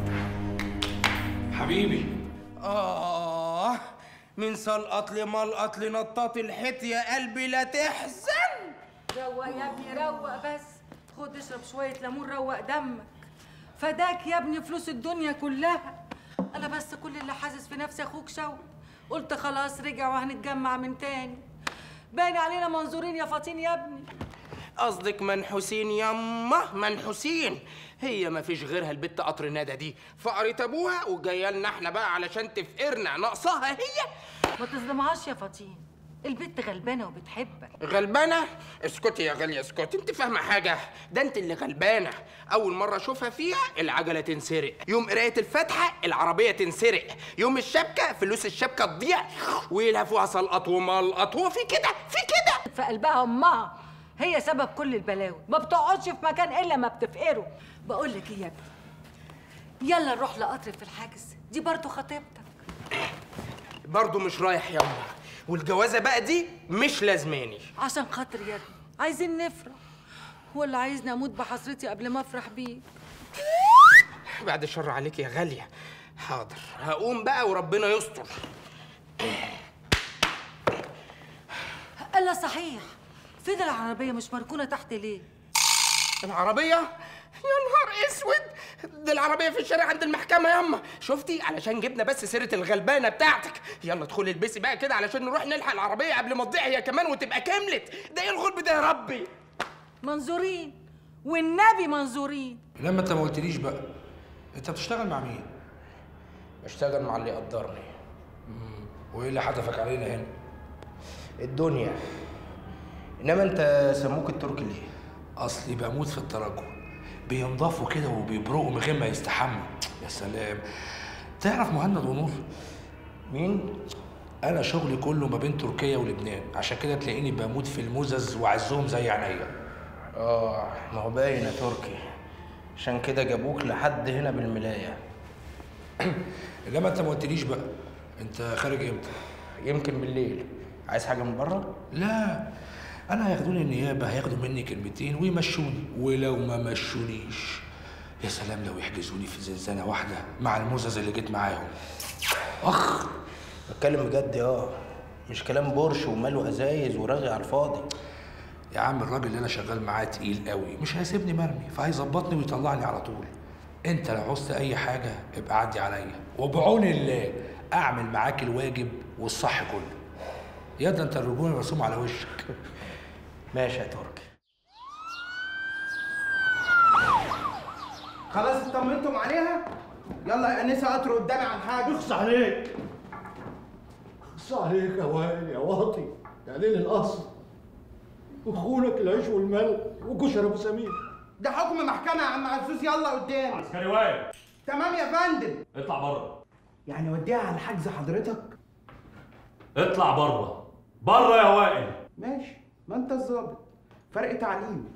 حبيبي آه من سلقط لملقط لنطاط الحيط يا قلبي لا تحزن روق يا ابني روق بس خد اشرب شوية ليمون روق دمك فداك يا ابني فلوس الدنيا كلها انا بس كل اللي حاسس في نفسي اخوك شوقي قلت خلاص رجع وهنتجمع من تاني باين علينا منظورين يا فاطين يا ابني قصدك منحوسين يما منحوسين هي ما فيش غيرها البت قطر ندى دي فقرت ابوها وجايه لنا احنا بقى علشان تفقرنا ناقصاها هي ما تظلمهاش يا فاطين البت غلبانه وبتحبك غلبانه اسكتي يا غاليه اسكتي انت فاهمه حاجه ده انت اللي غلبانه اول مره اشوفها فيها العجله تنسرق يوم قرايه الفاتحه العربيه تنسرق يوم الشبكه فلوس الشبكه تضيع ويلهفوها سلقط وملقط هو في كده في كده في قلبها امها هي سبب كل البلاوي ما بتقعدش في مكان الا ما بتفقره بقول لك ايه يا ابني يلا نروح لقطر في الحجز دي برضه خطيبتك برضه مش رايح يما والجوازه بقى دي مش لازماني عشان خاطر يا ابني عايزين نفرح ولا عايزني اموت بحسرتي قبل ما افرح بيك بعد الشر عليك يا غاليه حاضر هقوم بقى وربنا يستر الا صحيح فين العربيه مش مركونه تحت ليه العربيه يا نهار اسود دي العربيه في الشارع عند المحكمه ياما شفتي علشان جبنا بس سيره الغلبانه بتاعتك يلا ادخلي البسي بقى كده علشان نروح نلحق العربيه قبل ما تضيع هي كمان وتبقى كملت ده ايه الغلب ده يا ربي منظورين والنبي منظورين لما انت ما قلتليش بقى انت بتشتغل مع مين بشتغل مع اللي يقدرني وايه اللي حدفك علينا هنا الدنيا انما انت سموك التركي ليه اصلي بموت في التراجع بينضفوا كده وبيبرقوا من غير ما يستحموا يا سلام تعرف مهند ونور مين انا شغلي كله ما بين تركيا ولبنان عشان كده تلاقيني بموت في المزز واعزهم زي عينيا اه ما هو باين يا تركي عشان كده جابوك لحد هنا بالملايه انما انت ما قلتليش بقى انت خارج امتى يمكن بالليل عايز حاجه من بره لا انا هياخدوني النيابه هياخدوا مني كلمتين ويمشوني ولو ما مشونيش يا سلام لو يحجزوني في زنزانه واحده مع المزز اللي جيت معاهم اخ بتكلم بجد اه مش كلام بورش وماله ازايز ورغي على الفاضي يا عم الراجل اللي انا شغال معاه تقيل قوي مش هيسيبني مرمي فهيظبطني ويطلعني على طول انت لو عوزت اي حاجه ابقى عدي عليا وبعون الله اعمل معاك الواجب والصح كله يا ده انت الرجوله مرسوم على وشك ماشي يا تركي خلاص اطمنتم عليها يلا يا انسه قطر قدامي على الحاجه اخص عليك اخص عليك يا وائل يا واطي يا ليل القصر وخونك العيش والملح وكشري ابو سمير ده حكم محكمه يا عم عزوز يلا قدامي عسكري واقف تمام يا فندم اطلع بره يعني وديها على حجز حضرتك اطلع بره بره يا وائل ماشي ما انت الظابط فرق تعليم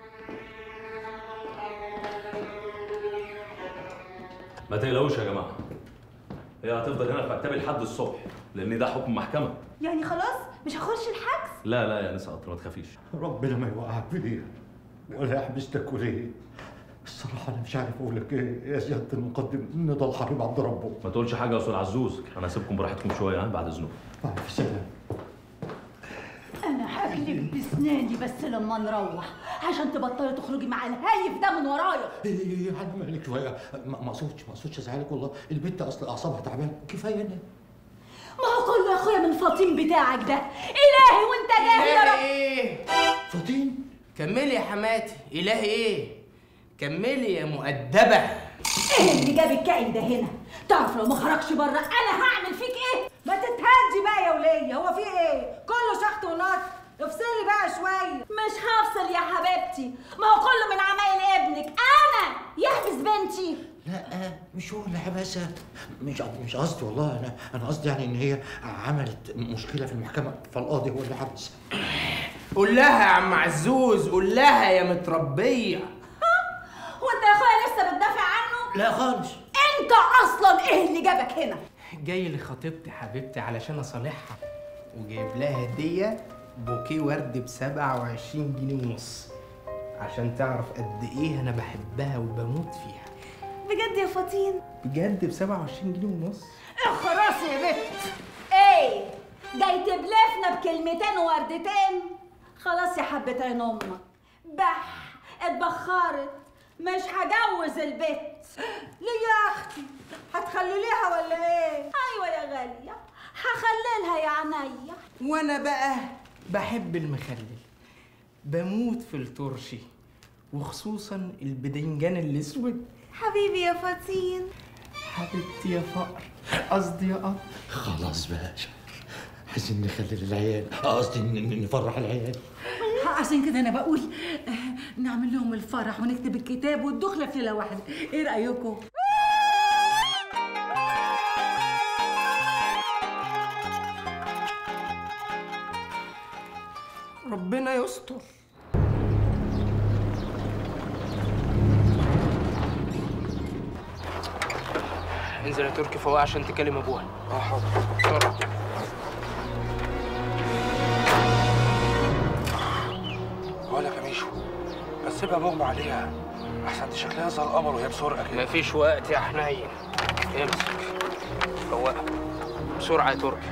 ما تقلقوش يا جماعه هي هتفضل هنا في مكتبي لحد الصبح لان ده حكم محكمه يعني خلاص مش هخش الحجز لا لا يا نسا قطر ما تخافيش ربنا ما يوقعك في دي ولا يحبسك وليه الصراحة أنا مش عارف أقول لك إيه يا سيادة المقدم إن ده الحبيب عبد ربه ما تقولش حاجه يا استاذ عزوز انا هسيبكم براحتكم شويه ها بعد اذنكم في سلام انا هجلب بسناني بس لما نروح عشان تبطلي تخرجي مع الهايف ده من ورايا إيه يا عم مالك شوية ما ما اقصدش ما اقصدش ازعلك والله البنت أصل أعصابها تعبانة كفاية أنا ما هو كله يا اخويا من فاطين بتاعك ده الهي وانت جاهل يا إلهي رب ايه فاطين كملي يا حماتي الهي ايه كملي يا مؤدبه ايه اللي جاب الكائن ده هنا تعرف لو ما خرجش بره انا هعمل فيك ايه ما تتهدي بقى يا وليه هو في ايه كله شخط ونط افصلي بقى شويه مش هفصل يا حبيبتي ما هو كله من عمايل ابنك انا يحبس بنتي لا مش هو اللي حبسها مش مش قصدي والله أنا أنا قصدي يعني إن هي عملت مشكلة في المحكمة فالقاضي هو اللي حبسها قول لها يا عم عزوز قول لها يا متربيه وانت يا اخويا لسه بتدافع عنه لا خالص انت اصلا ايه اللي جابك هنا جاي لخطيبتي حبيبتي علشان اصالحها وجايب لها هديه بوكيه ورد ب 27 جنيه ونص عشان تعرف قد ايه انا بحبها وبموت فيها بجد يا فاطين بجد ب 27 جنيه ونص خلاص يا بت ايه جاي تبلفنا بكلمتين ووردتين خلاص يا حبة عين امك بح اتبخرت مش هجوز البت ليه يا اختي هتخلليها ولا ايه ايوه يا غاليه هخللها يا عينيا وانا بقى بحب المخلل بموت في الترشي وخصوصا البدنجان الاسود حبيبي يا فاطين حبيبتي يا فقر قصدي يا قط خلاص بقى عايزين نخلي العيال قصدي ن- ن- نفرح العيال عشان كده انا بقول آه، نعمل لهم الفرح ونكتب الكتاب والدخله في ليله واحده ايه رايكم ربنا يستر انزل يا تركي فوق عشان تكلم ابوها اه حاضر بسرعه بقول لك يا ميشو بس سيبها مغمى عليها احسن دي شكلها زي القمر وهي بسرعه كده مفيش وقت يا حنين امسك فوقها بسرعه يا تركي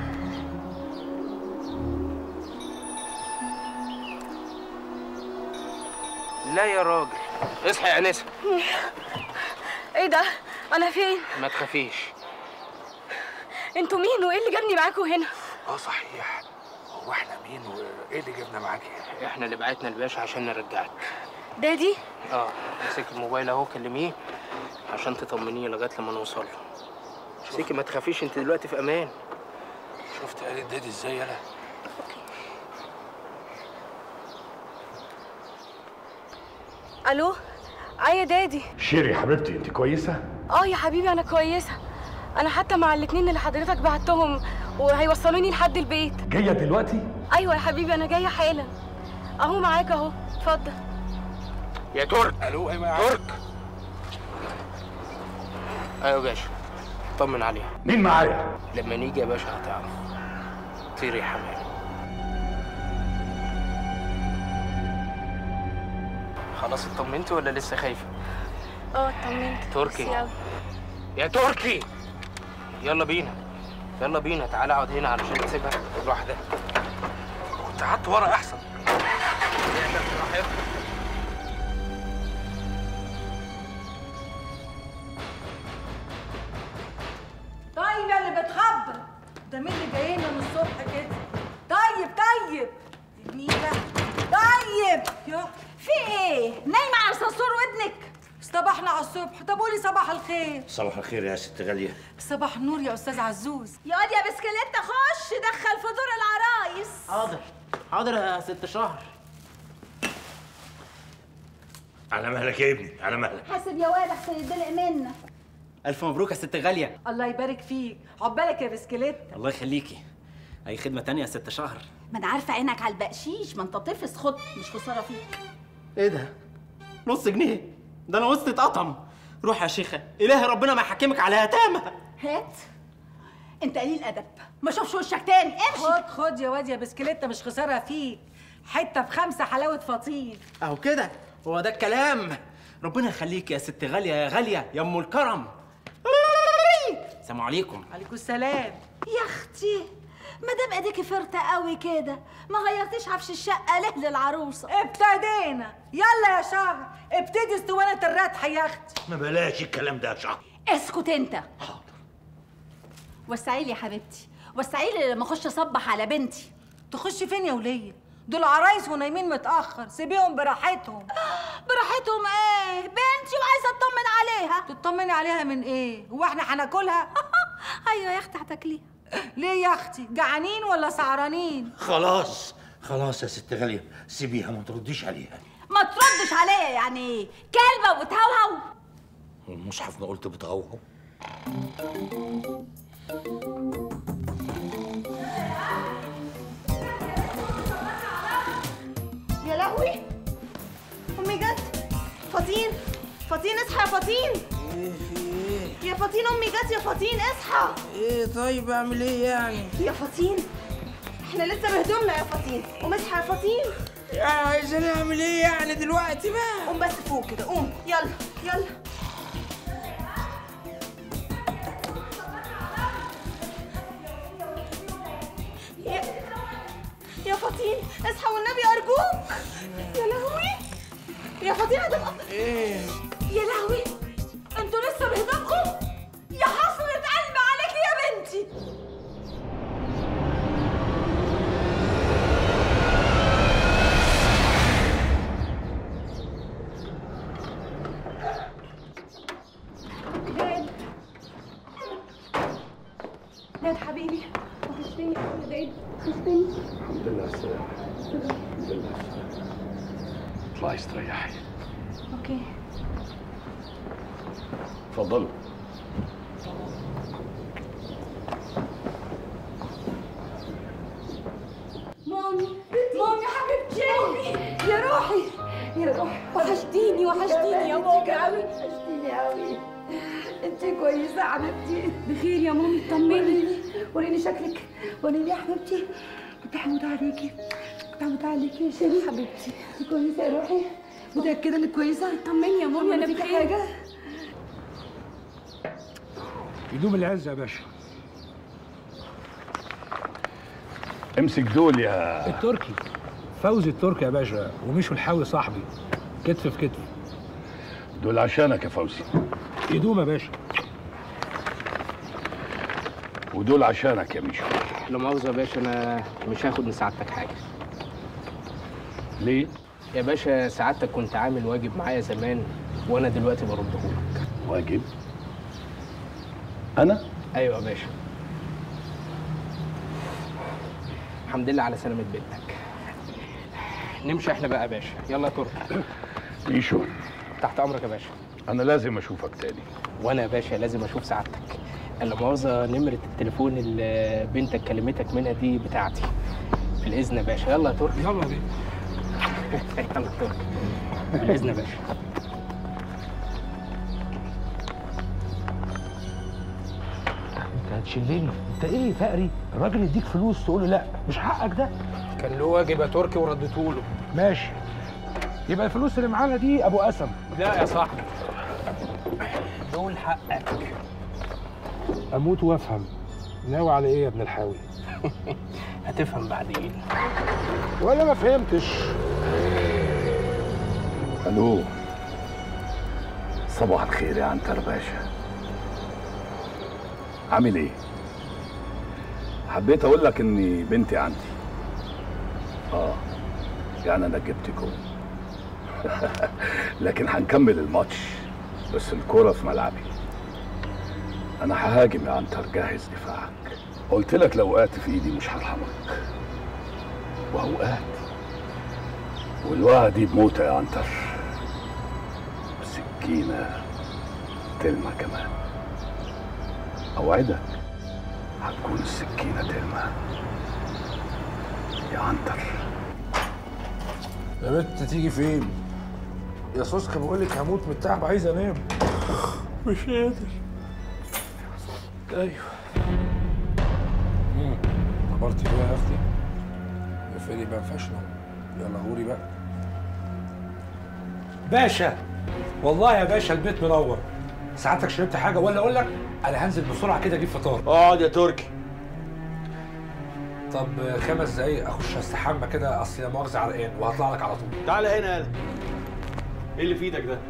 لا يا راجل اصحى يا انسه ايه ده انا فين ما تخافيش انتوا مين وايه اللي جابني معاكم هنا اه صحيح هو احنا مين وايه اللي جبنا معاك هنا احنا اللي بعتنا الباشا عشان نرجعك دادي اه امسك الموبايل اهو كلميه عشان تطمنيه لغايه لما نوصل له امسكي ما تخافيش انت دلوقتي في امان شفت قالت دادي ازاي انا الو اه يا دادي شيري حبيبتي انت كويسه اه يا حبيبي انا كويسه انا حتى مع الاتنين اللي حضرتك بعتهم وهيوصلوني لحد البيت جايه دلوقتي ايوه يا حبيبي انا جايه حالا اهو معاك اهو اتفضل يا ترك الو ايوه يا ترك ايوه يا باشا طمن عليها مين معايا لما نيجي يا باشا هتعرف طير يا حمام خلاص اطمنتي ولا لسه خايفه اه اطمنت تركي. ميرسي أوي. يا تركي يلا بينا يلا بينا تعالى اقعد هنا علشان تسيبها لوحدها كنت قعدت ورا احسن طيب يا اللي بتخبط ده مين اللي جاي لنا من الصبح كده طيب طيب النيلة طيب يا في ايه نايمه على صرصور ودنك صباحنا على الصبح طب قولي صباح الخير صباح الخير يا ست غاليه صباح النور يا استاذ عزوز يا واد يا بسكليتة خش دخل فطور العرايس حاضر حاضر يا ست شهر على مهلك يا ابني على مهلك حاسب يا واد احسن يدلق منا الف مبروك يا ست غاليه الله يبارك فيك عقبالك يا بسكليت الله يخليكي اي خدمه تانية يا ست شهر ما انا عارفه عينك على البقشيش ما انت طفس خد مش خساره فيك ايه ده نص جنيه ده انا وسط اتقطم روح يا شيخه الهي ربنا ما يحكمك على يتامى هات انت قليل ادب ما اشوفش وشك تاني امشي خد خد يا واد يا بسكليتة مش خسارة فيك حتة بخمسة حلاوة فطير اهو كده هو ده الكلام ربنا يخليك يا ست غاليه يا غاليه يا ام الكرم السلام عليكم عليكم السلام يا اختي ما دام ايديكي فرطه قوي كده ما غيرتيش عفش الشقه ليه للعروسه ابتدينا يلا يا شهر ابتدي اسطوانة الردح يا اختي ما بلاش الكلام ده يا شهر اسكت انت حاضر وسعي لي يا حبيبتي وسعي لي لما اخش اصبح على بنتي تخشي فين يا ولية دول عرايس ونايمين متأخر سيبيهم براحتهم براحتهم ايه بنتي وعايزه اطمن عليها تطمني عليها من ايه هو احنا هناكلها ايوه يا اختي هتاكليها ليه يا اختي جعانين ولا سعرانين خلاص خلاص يا ست غاليه سيبيها ما ترديش عليها ما تردش عليا يعني ايه كلبه وتهوهو المصحف ما قلت بتغوغو يا لهوي امي جت فطين فطين اصحى يا فطين ايه في ايه؟ يا فطين امي جت يا فطين اصحى ايه طيب اعمل ايه يعني؟ يا فطين احنا لسه بهدومنا يا فطين قوم اصحى يا فطين يعني عايزاني اعمل ايه يعني دلوقتي بقى؟ قوم بس فوق كده قوم يلا يلا يا يا فطين اصحى والنبي ارجوك يا لهوي يا فطين هتبقى ايه؟ يا لهوي انتوا لسه بهدومكم يا حسرة قلب عليك يا بنتي داد داد حبيبي وحشتني قوي يا داد وحشتني الحمد لله على السلامة الحمد لله على السلامة اطلعي استريحي اوكي اتفضلوا مامي مامي حبيبتي يا روحي يا روحي وحشتيني وحشتيني يا مامي قوي وحشتيني قوي انت كويسه يا حبيبتي بخير يا مامي طمني وريني شكلك وريني يا حبيبتي كنت هموت عليكي كنت هموت عليكي يا شيرين حبيبتي انت كويسه يا روحي متاكده انك كويسه طمني يا مامي انا بخير حاجه يدوم العز يا باشا امسك دول يا التركي فوزي التركي يا باشا ومشوا الحاوي صاحبي كتف في كتف دول عشانك يا فوزي يدوم يا باشا ودول عشانك يا ميشو لا مؤاخذة يا باشا أنا مش هاخد من سعادتك حاجة. ليه؟ يا باشا سعادتك كنت عامل واجب معايا زمان وأنا دلوقتي بردهولك. واجب؟ أنا؟ أيوه يا باشا. الحمد لله على سلامة بنتك. نمشي احنا بقى يا باشا، يلا يا تركي. ميشو تحت أمرك يا باشا. أنا لازم أشوفك تاني وأنا يا باشا لازم أشوف سعادتك. لا مؤاخذة نمرة التليفون اللي بنتك كلمتك منها دي بتاعتي. بالإذن يا باشا، يلا يا تركي. يلا بينا. يلا يا تركي. بالإذن يا باشا. انت هتشلني انت ايه فقري الراجل يديك فلوس تقول له لا مش حقك ده كان له واجب يا تركي ورديته له ماشي يبقى الفلوس اللي معانا دي ابو قسم لا يا صاحبي دول حقك اموت وافهم ناوي على ايه يا ابن الحاوي هتفهم بعدين ولا ما فهمتش الو صباح الخير يا عنتر باشا عامل ايه حبيت اقول لك ان بنتي عندي اه يعني انا جبت جول لكن هنكمل الماتش بس الكرة في ملعبي انا ههاجم يا عنتر جهز دفاعك قلت لك لو وقعت في ايدي مش هرحمك وهوقعت والوقعة دي بموتة يا عنتر سكينة تلمة كمان أوعدك هتكون السكينة تلمة يا عنتر يا بنت تيجي فين؟ يا سوسكا بقول لك هموت من التعب عايز انام مش قادر ايوه مم. كبرتي بقى يا اختي افرضي بقى مفيهاش نوم يلا غوري بقى باشا والله يا باشا البيت منور ساعتك شربت حاجه ولا اقول لك انا هنزل بسرعه كده اجيب فطار اقعد يا تركي طب خمس دقايق اخش استحمى كده اصل لا مؤاخذه عرقان وهطلع لك على طول تعالى هنا يالا ايه اللي في ايدك ده؟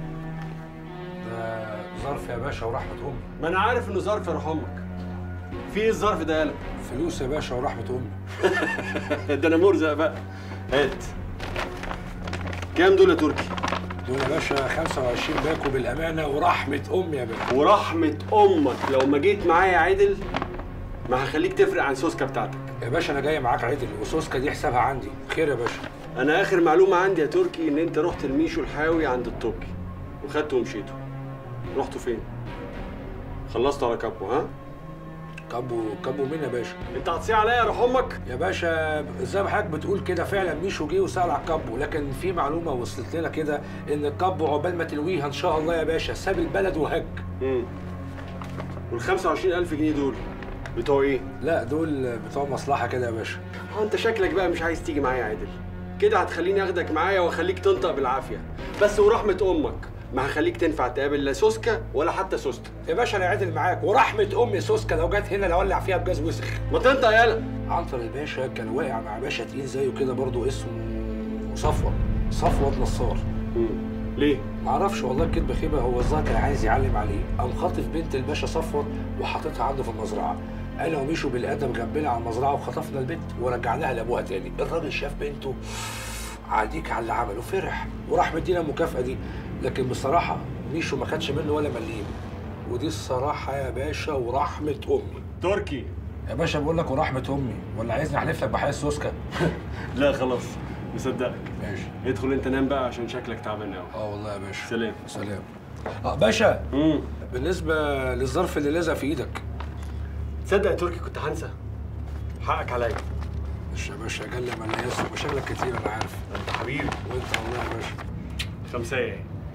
ده ظرف يا باشا ورحمه امي ما انا عارف انه ظرف يا روح امك في ايه الظرف ده يالا؟ فلوس يا باشا ورحمه امي ده انا مرزق بقى هات كام دول يا تركي؟ دول يا باشا 25 باكو بالامانه ورحمه امي يا باشا ورحمة امك لو ما جيت معايا عدل ما هخليك تفرق عن سوسكا بتاعتك يا باشا انا جاي معاك عدل وسوسكا دي حسابها عندي خير يا باشا انا اخر معلومه عندي يا تركي ان انت رحت الميشو الحاوي عند التركي وخدته ومشيته رحتوا فين خلصتوا على كابو ها كابو كابو مين يا باشا انت هتصيع عليا يا روح امك يا باشا زي ما حضرتك بتقول كده فعلا ميشو جه وسال على الكابو لكن في معلومه وصلت لنا كده ان الكابو عقبال ما تلويها ان شاء الله يا باشا ساب البلد وهج امم وال 25000 جنيه دول بتوع ايه؟ لا دول بتوع مصلحه كده يا باشا اه انت شكلك بقى مش عايز تيجي معايا عادل كده هتخليني اخدك معايا واخليك تنطق بالعافيه بس ورحمه امك ما هخليك تنفع تقابل لا سوسكا ولا حتى سوسته يا باشا انا عادل معاك ورحمه امي سوسكا لو جت هنا لولع فيها بجاز وسخ ما تنطق يالا عنتر الباشا كان واقع مع باشا تقيل زيه كده برضه اسمه صفوه صفوه نصار ليه؟ معرفش والله الكدبه خيبه هو الظاهر كان عايز يعلم عليه قام خاطف بنت الباشا صفوت وحاططها عنده في المزرعه انا وميشو بالادب جنبنا على المزرعه وخطفنا البنت ورجعناها لابوها تاني الراجل شاف بنته عاديك على اللي عمله فرح وراح مدينا المكافاه دي لكن بصراحه ميشو ما خدش منه ولا مليم ودي الصراحه يا باشا ورحمه امي تركي يا باشا بقول لك ورحمه امي ولا عايزني احلف لك بحياه سوسكا لا خلاص مصدقك ماشي ادخل انت نام بقى عشان شكلك تعبان قوي اه والله يا باشا سلام سلام اه باشا امم بالنسبه للظرف اللي لزق في ايدك تصدق يا تركي كنت هنسى حقك عليا مش يا باشا جل ما لا يسر مشاغلك كتير انا عارف انت حبيبي وانت والله يا باشا خمسة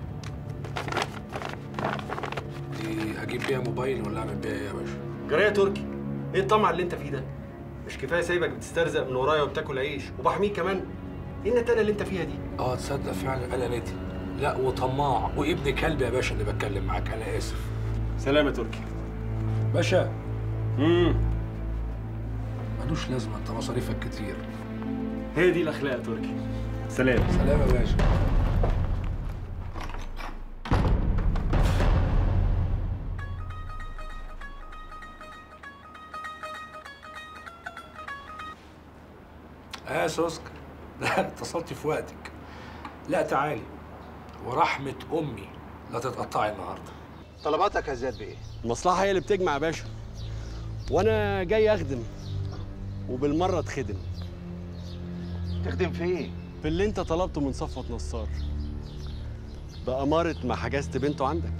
دي اجيب بيها موبايل ولا اعمل بيها ايه يا باشا جرى يا تركي ايه الطمع اللي انت فيه ده مش كفايه سايبك بتسترزق من ورايا وبتاكل عيش وبحميك كمان ايه النتانه اللي انت فيها دي اه تصدق فعلا انا نادي لا وطماع وابن كلب يا باشا اللي بتكلم معاك انا اسف سلام يا تركي باشا امم ملوش لازمه انت مصاريفك كتير هي دي الاخلاق يا تركي سلام سلام يا باشا اه سوسكا لا اتصلت في وقتك لا تعالي ورحمة أمي لا تتقطعي النهارده طلباتك يا زياد بيه المصلحه هي اللي بتجمع يا باشا وانا جاي اخدم وبالمره اتخدم تخدم في ايه؟ في اللي انت طلبته من صفوة نصار بأمارة ما حجزت بنته عندك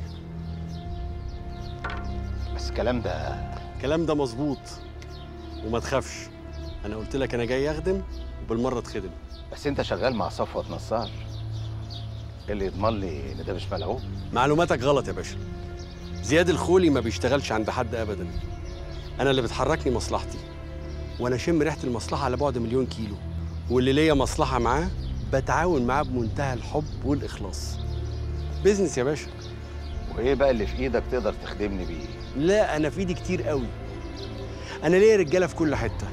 بس الكلام ده الكلام ده مظبوط وما تخافش انا قلت لك انا جاي اخدم وبالمره اتخدم بس انت شغال مع صفوة نصار إيه اللي يضمن لي ان ده مش ملعوب معلوماتك غلط يا باشا زياد الخولي ما بيشتغلش عند حد ابدا انا اللي بتحركني مصلحتي وانا شم ريحه المصلحه على بعد مليون كيلو واللي ليا مصلحه معاه بتعاون معاه بمنتهى الحب والاخلاص بيزنس يا باشا وايه بقى اللي في ايدك تقدر تخدمني بيه لا انا في ايدي كتير قوي انا ليا رجاله في كل حته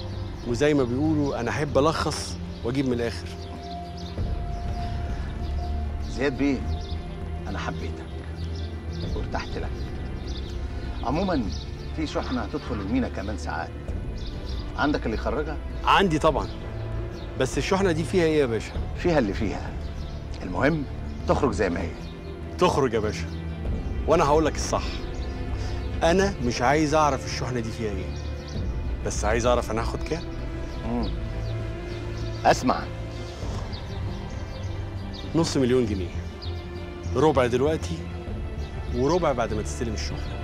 وزي ما بيقولوا انا احب الخص واجيب من الاخر زياد بيه انا حبيتك وارتحت لك عموما في شحنه هتدخل المينا كمان ساعات عندك اللي يخرجها عندي طبعا بس الشحنه دي فيها ايه يا باشا فيها اللي فيها المهم تخرج زي ما هي تخرج يا باشا وانا هقول لك الصح انا مش عايز اعرف الشحنه دي فيها ايه بس عايز اعرف انا هاخد كام مم. اسمع نص مليون جنيه ربع دلوقتي وربع بعد ما تستلم الشحنه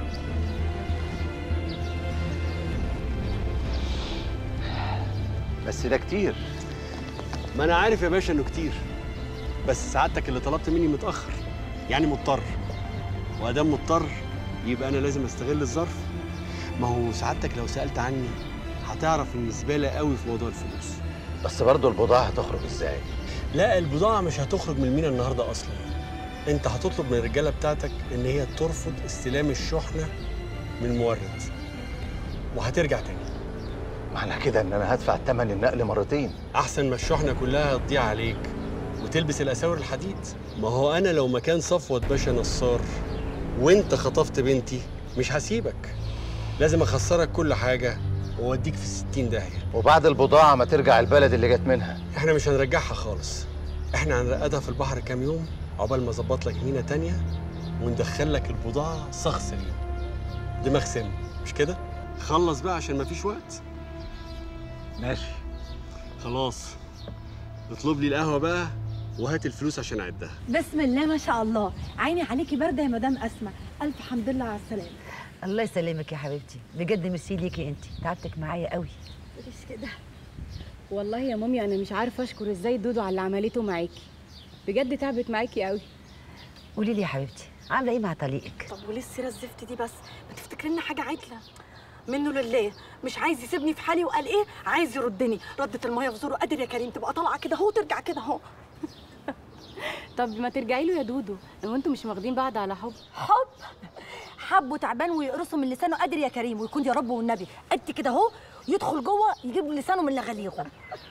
بس ده كتير ما انا عارف يا باشا انه كتير بس سعادتك اللي طلبت مني متاخر يعني مضطر وادام مضطر يبقى انا لازم استغل الظرف ما هو سعادتك لو سالت عني هتعرف اني زباله قوي في موضوع الفلوس بس برضه البضاعه هتخرج ازاي لا البضاعه مش هتخرج من المينا النهارده اصلا انت هتطلب من الرجاله بتاعتك ان هي ترفض استلام الشحنه من المورد وهترجع تاني معنى كده ان انا هدفع ثمن النقل مرتين احسن ما الشحنه كلها تضيع عليك وتلبس الاساور الحديد ما هو انا لو مكان صفوت باشا نصار وانت خطفت بنتي مش هسيبك لازم اخسرك كل حاجه واوديك في 60 داهيه وبعد البضاعه ما ترجع البلد اللي جت منها احنا مش هنرجعها خالص احنا هنرقدها في البحر كام يوم عقبال ما اظبط لك مينا تانية وندخل لك البضاعه صخ سليم دماغ سم مش كده خلص بقى عشان مفيش وقت ماشي خلاص اطلب لي القهوه بقى وهات الفلوس عشان اعدها بسم الله ما شاء الله عيني عليكي بارده يا مدام اسماء الف حمد لله على السلامه الله يسلمك يا حبيبتي بجد ميرسي ليكي انت تعبتك معايا قوي مش كده والله يا مامي انا مش عارفه اشكر ازاي دودو على اللي عملته معاكي بجد تعبت معاكي قوي قولي لي يا حبيبتي عامله ايه مع طليقك طب وليه السيره الزفت دي بس ما تفتكري لنا حاجه عدله منه لله مش عايز يسيبني في حالي وقال ايه عايز يردني ردت الميه في زوره قادر يا كريم تبقى طالعه كده اهو ترجع كده اهو طب ما ترجعي له يا دودو لو انتوا مش واخدين بعض على حب حب حبه تعبان ويقرصه من لسانه قادر يا كريم ويكون يا رب والنبي قد كده اهو يدخل جوه يجيب لسانه من لغليغه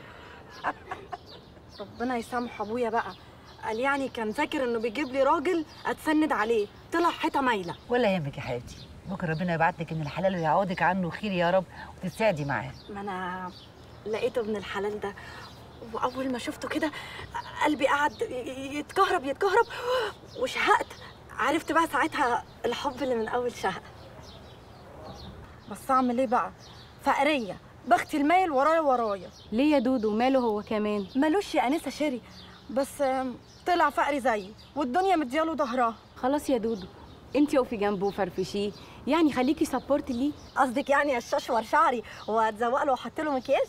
ربنا يسامح ابويا بقى قال يعني كان فاكر انه بيجيب لي راجل اتسند عليه طلع حيطه مايله ولا يهمك يا حبيبتي بكره ربنا يبعت لك من الحلال ويعوضك عنه خير يا رب وتسعدي معاه ما انا لقيته ابن الحلال ده واول ما شفته كده قلبي قعد ي- يتكهرب يتكهرب وشهقت عرفت بقى ساعتها الحب اللي من اول شهق بس اعمل ايه بقى فقريه بختي المايل ورايا ورايا ليه يا دودو ماله هو كمان ملوش يا انسه شيري بس آم، طلع فقري زيي والدنيا مدياله ظهرها خلاص يا دودو انتي اقفي جنبه وفرفشيه يعني خليكي سبورت ليه قصدك يعني اششور شعري واتزوق له واحط له مكياج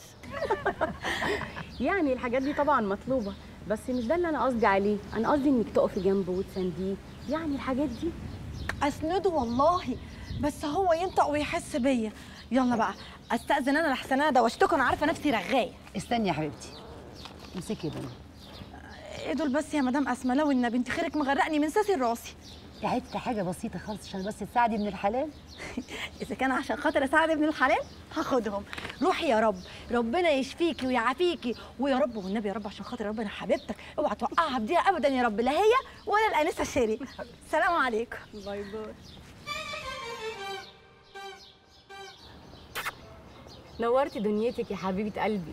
يعني الحاجات دي طبعا مطلوبه بس مش ده اللي انا قصدي عليه انا قصدي انك تقفي جنبه وتسانديه يعني الحاجات دي اسنده والله بس هو ينطق ويحس بيا يلا بقى استاذن انا لحسن انا دوشتكم انا عارفه نفسي رغايه استني يا حبيبتي امسكي ده ايه دول بس يا مدام اسماء لو النبي انت خيرك مغرقني من ساسي لراسي يا حبيبتي حاجه بسيطه خالص عشان بس تساعدي من الحلال اذا كان عشان خاطر اساعد ابن الحلال هاخدهم روحي يا رب ربنا يشفيكي ويعافيكي ويا رب والنبي يا رب عشان خاطر ربنا حبيبتك اوعى توقعها بديها ابدا يا رب لا هي ولا الانسه شيري سلام عليكم باي باي نورتي دنيتك يا حبيبه قلبي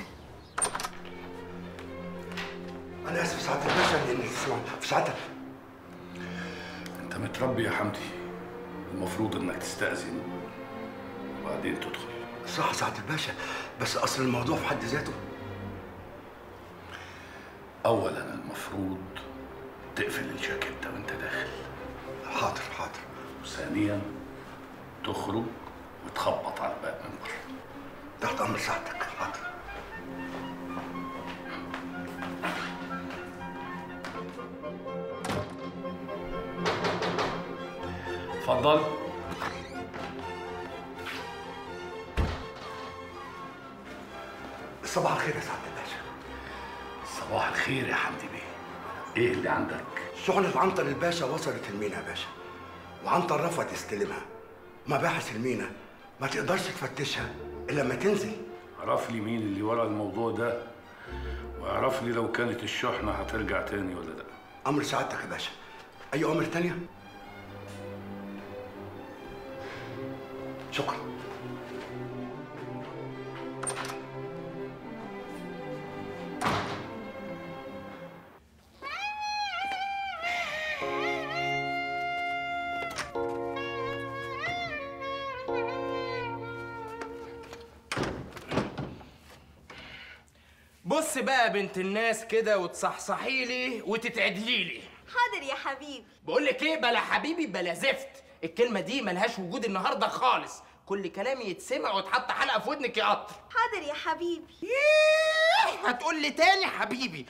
انا اسف سعاده الباشا اني اسمع في ساعتك انت متربي يا حمدي المفروض انك تستأذن وبعدين تدخل صح سعاده الباشا بس اصل الموضوع في حد ذاته اولا المفروض تقفل الجاكيتة وانت داخل حاضر حاضر وثانيا تخرج وتخبط على الباب من بره تحت امر سعادتك حاضر اتفضل صباح الخير يا سعاده الباشا صباح الخير يا حمدي بيه ايه اللي عندك شحنة عنتر الباشا وصلت المينا يا باشا وعنتر رفض يستلمها مباحث المينا ما تقدرش تفتشها الا لما تنزل اعرف لي مين اللي ورا الموضوع ده واعرف لي لو كانت الشحنة هترجع تاني ولا لا امر سعادتك يا باشا اي امر تانية شكرا بص بقى يا بنت الناس كده وتصحصحي لي وتتعدلي لي حاضر يا حبيبي بقول لك ايه بلا حبيبي بلا زفت الكلمه دي ملهاش وجود النهارده خالص كل كلامي يتسمع وتحط حلقه في ودنك يا قطر حاضر يا حبيبي هتقول لي تاني حبيبي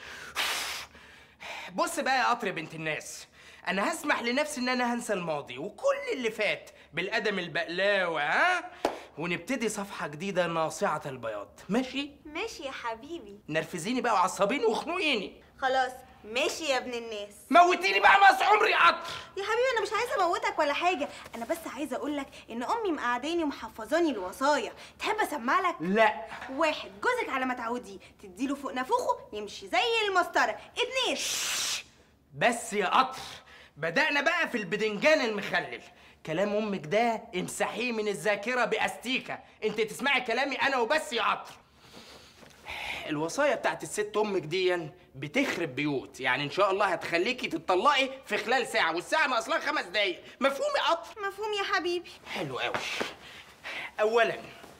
بص بقى يا قطر بنت الناس انا هسمح لنفسي ان انا هنسى الماضي وكل اللي فات بالقدم البقلاوه ها ونبتدي صفحه جديده ناصعه البياض ماشي ماشي يا حبيبي نرفزيني بقى وعصبيني وخنوقيني خلاص ماشي يا ابن الناس موتيني بقى مقص عمري قطر يا حبيبي انا مش عايزه اموتك ولا حاجه انا بس عايزه اقول لك ان امي مقعداني ومحفظاني الوصايا تحب اسمع لك لا واحد جوزك على ما تعوديه تديله فوق نافوخه يمشي زي المسطره اتنين بس يا قطر بدأنا بقى في البدنجان المخلل كلام امك ده امسحيه من الذاكره باستيكه انت تسمعي كلامي انا وبس يا قطر الوصايا بتاعت الست امك دي بتخرب بيوت يعني ان شاء الله هتخليكي تتطلقي في خلال ساعه والساعه ناقصلها خمس دقايق مفهوم يا قطر مفهوم يا حبيبي حلو قوي اولا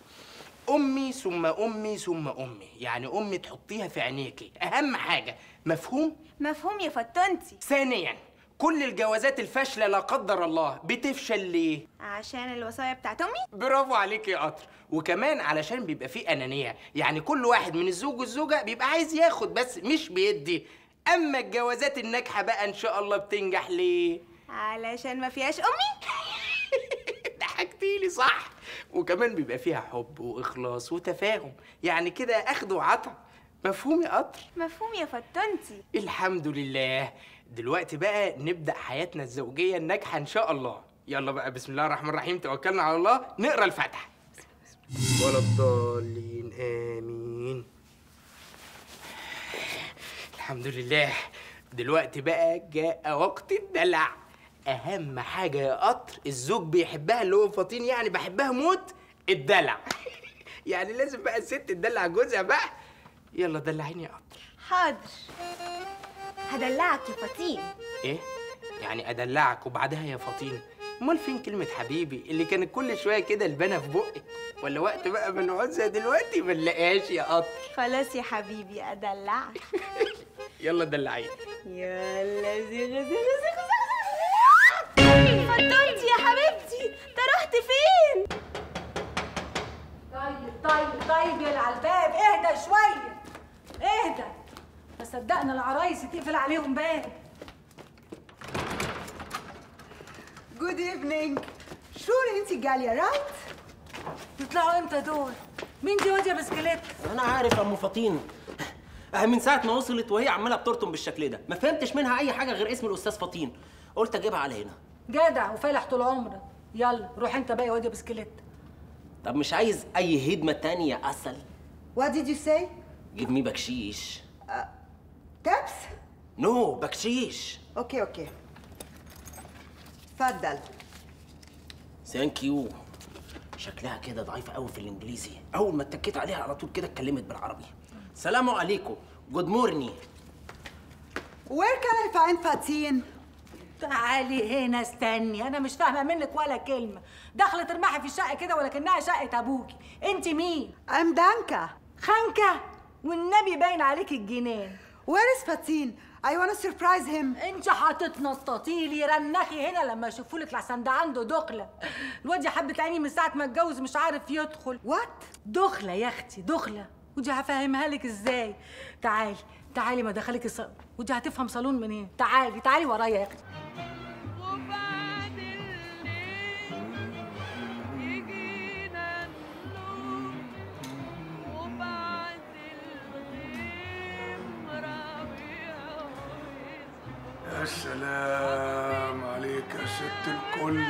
امي ثم امي ثم امي يعني امي تحطيها في عينيكي اهم حاجه مفهوم مفهوم يا فتونتي ثانيا كل الجوازات الفاشله لا قدر الله بتفشل ليه عشان الوصايا بتاعت امي برافو عليك يا قطر وكمان علشان بيبقى فيه انانيه يعني كل واحد من الزوج والزوجه بيبقى عايز ياخد بس مش بيدي اما الجوازات الناجحه بقى ان شاء الله بتنجح ليه علشان ما فيهاش امي ضحكتيلي صح وكمان بيبقى فيها حب واخلاص وتفاهم يعني كده اخد وعطا مفهوم يا قطر مفهوم يا فتونتي الحمد لله دلوقتي بقى نبدا حياتنا الزوجيه الناجحه ان شاء الله يلا بقى بسم الله الرحمن الرحيم توكلنا على الله نقرا الفاتحه ولا الضالين امين الحمد لله دلوقتي بقى جاء وقت الدلع اهم حاجه يا قطر الزوج بيحبها اللي هو فاطين يعني بحبها موت الدلع يعني لازم بقى الست تدلع جوزها بقى يلا دلعيني يا قطر حاضر هدلعك يا فطين ايه يعني ادلعك وبعدها يا فاطين امال فين كلمه حبيبي اللي كانت كل شويه كده البنا في بقك ولا وقت بقى ما نقعدها دلوقتي ما نلاقيهاش يا قطر خلاص يا حبيبي ادلعك يلا دلعيني يلا زيغ زيغ زيغ فتونتي يا حبيبتي انت رحت فين طيب طيب طيب يا العلباب اهدى شويه اهدى ما صدقنا العرايس تقفل عليهم باب Good evening. Sure انت جالية رايت؟ يطلعوا امتى دول؟ مين دي واد يا بسكليت؟ انا عارف يا ام فطين أه من ساعه ما وصلت وهي عماله بترطم بالشكل ده ما فهمتش منها اي حاجه غير اسم الاستاذ فطين قلت اجيبها على هنا جدع وفالح طول عمرك يلا روح انت بقى يا واد يا بسكليت طب مش عايز اي هدمه تانية اسل What did you say? جيب مي بكشيش تابس؟ نو بكشيش اوكي اوكي. اتفضل. ثانك يو شكلها كده ضعيفه قوي في الانجليزي اول ما اتكيت عليها على طول كده اتكلمت بالعربي سلام عليكم جود مورني Where can I find فاتين؟ تعالي هنا استني انا مش فاهمه منك ولا كلمه داخله ترمحي في الشقه كده ولكنها شقه ابوكي انت مين I'm دانكا. خانكه والنبي باين عليك الجنان Where is فاتين؟ I want to surprise him. انت هتتنططي لي رنخي هنا لما يشوفوا لك لحسن ده عنده دخله الواد يا حبه عيني من ساعه ما اتجوز مش عارف يدخل وات دخله يا اختي دخله ودي هفهمها لك ازاي تعالي تعالي ما دخلك الص... ودي هتفهم صالون منين تعالي تعالي ورايا يا اختي يا سلام عليك يا ست الكل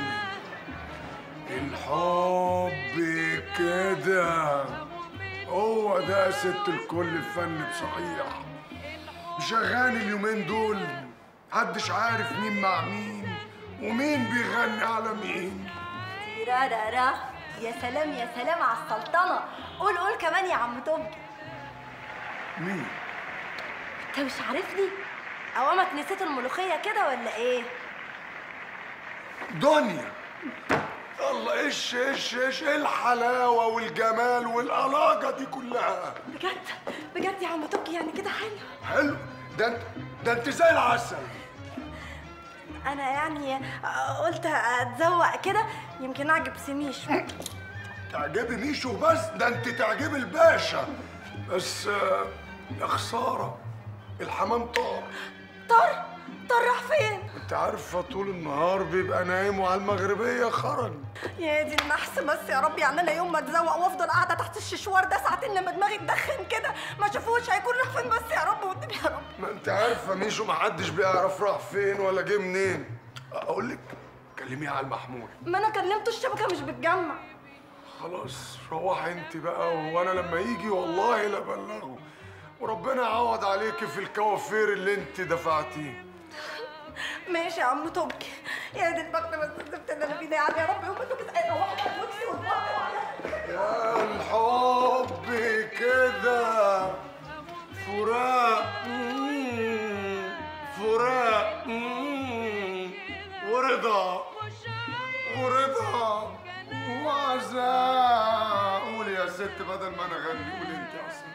الحب كده هو ده يا ست الكل الفن بصحيح مش اغاني اليومين دول محدش عارف مين مع مين ومين بيغني على مين تيرارارا يا سلام يا سلام على السلطنة قول قول كمان يا عم توبي مين انت مش عارفني اوامك نسيت الملوخية كده ولا ايه دنيا الله ايش ايش ايش ايه الحلاوه والجمال والألاجة دي كلها بجد بجد يا عم توبي يعني كده حلو حلو ده انت ده انت زي العسل انا يعني قلت اتزوق كده يمكن اعجب سميش تعجبي ميشو بس ده انت تعجبي الباشا بس آه، يا خساره الحمام طار طار طار راح فين انت عارفه طول النهار بيبقى نايم وعلى المغربيه خرج يا دي النحس بس يا رب يعني انا يوم ما اتزوق وافضل قاعده تحت الششوار ده ساعتين لما دماغي تدخن كده ما شافوش هيكون راح فين بس يا رب والنبي يا رب ما انت عارفه ميشو محدش بيعرف راح فين ولا جه منين اقول لك كلميه على المحمول ما انا كلمته الشبكه مش بتجمع خلاص روحي انت بقى وانا لما يجي والله لبلغه وربنا يعوض عليكي في الكوافير اللي انت دفعتيه ماشي يا عم توبي يا دي البخت بس سبت اللي انا فيه ده يعني يا رب يوم ما توكس ايه روحي توكسي يا الحب كده فراق مم، فراق مم، ورضا ورضا وعزاء قولي يا ست بدل ما انا اغني قولي انت يا عصام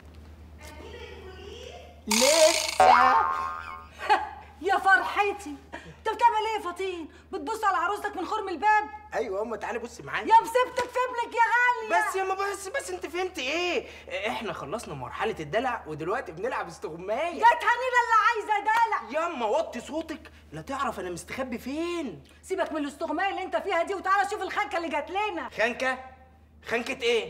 لسه يا فرحتي انت بتعمل ايه يا فطين بتبص على عروستك من خرم الباب ايوه ياما تعالي بصي معايا يا مسبتك فبلك يا غاليه بس ياما بس بس انت فهمت ايه احنا خلصنا مرحله الدلع ودلوقتي بنلعب استغمايه جت هنيله اللي عايزه دلع ياما وطي صوتك لا تعرف انا مستخبي فين سيبك من الاستغمايه اللي انت فيها دي وتعالى شوف الخنكه اللي جات لنا خنكه خنكه ايه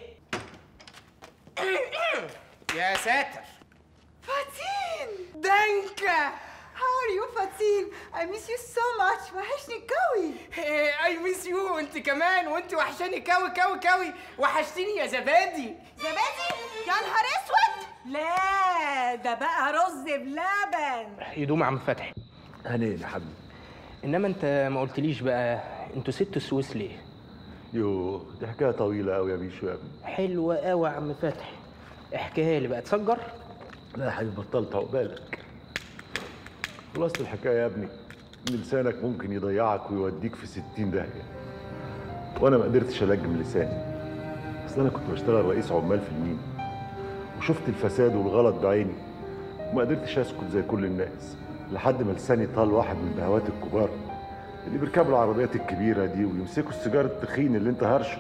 يا ساتر فاتين دنكه How are you فاتين I miss you so much وحشني قوي اي ميس يو انت كمان وانت وحشاني كوي كوي كوي وحشتيني يا زبادي زبادي يا نهار اسود لا ده بقى رز بلبن يدوم عم فتحي هنين يا حبيبي انما انت ما قلتليش بقى انتوا سبتوا السويس ليه يو دي حكايه طويله قوي يا بيشو يا ابني حلوه قوي يا عم فتحي احكيها لي بقى تسجر لا يا حبيبي بطلت عقبالك خلاصة الحكايه يا ابني ان لسانك ممكن يضيعك ويوديك في ستين داهيه وانا ما قدرتش الجم لساني اصل انا كنت بشتغل رئيس عمال في المينا وشفت الفساد والغلط بعيني وما قدرتش اسكت زي كل الناس لحد ما لساني طال واحد من البهوات الكبار اللي بيركبوا العربيات الكبيره دي ويمسكوا السيجاره التخين اللي انت هرشه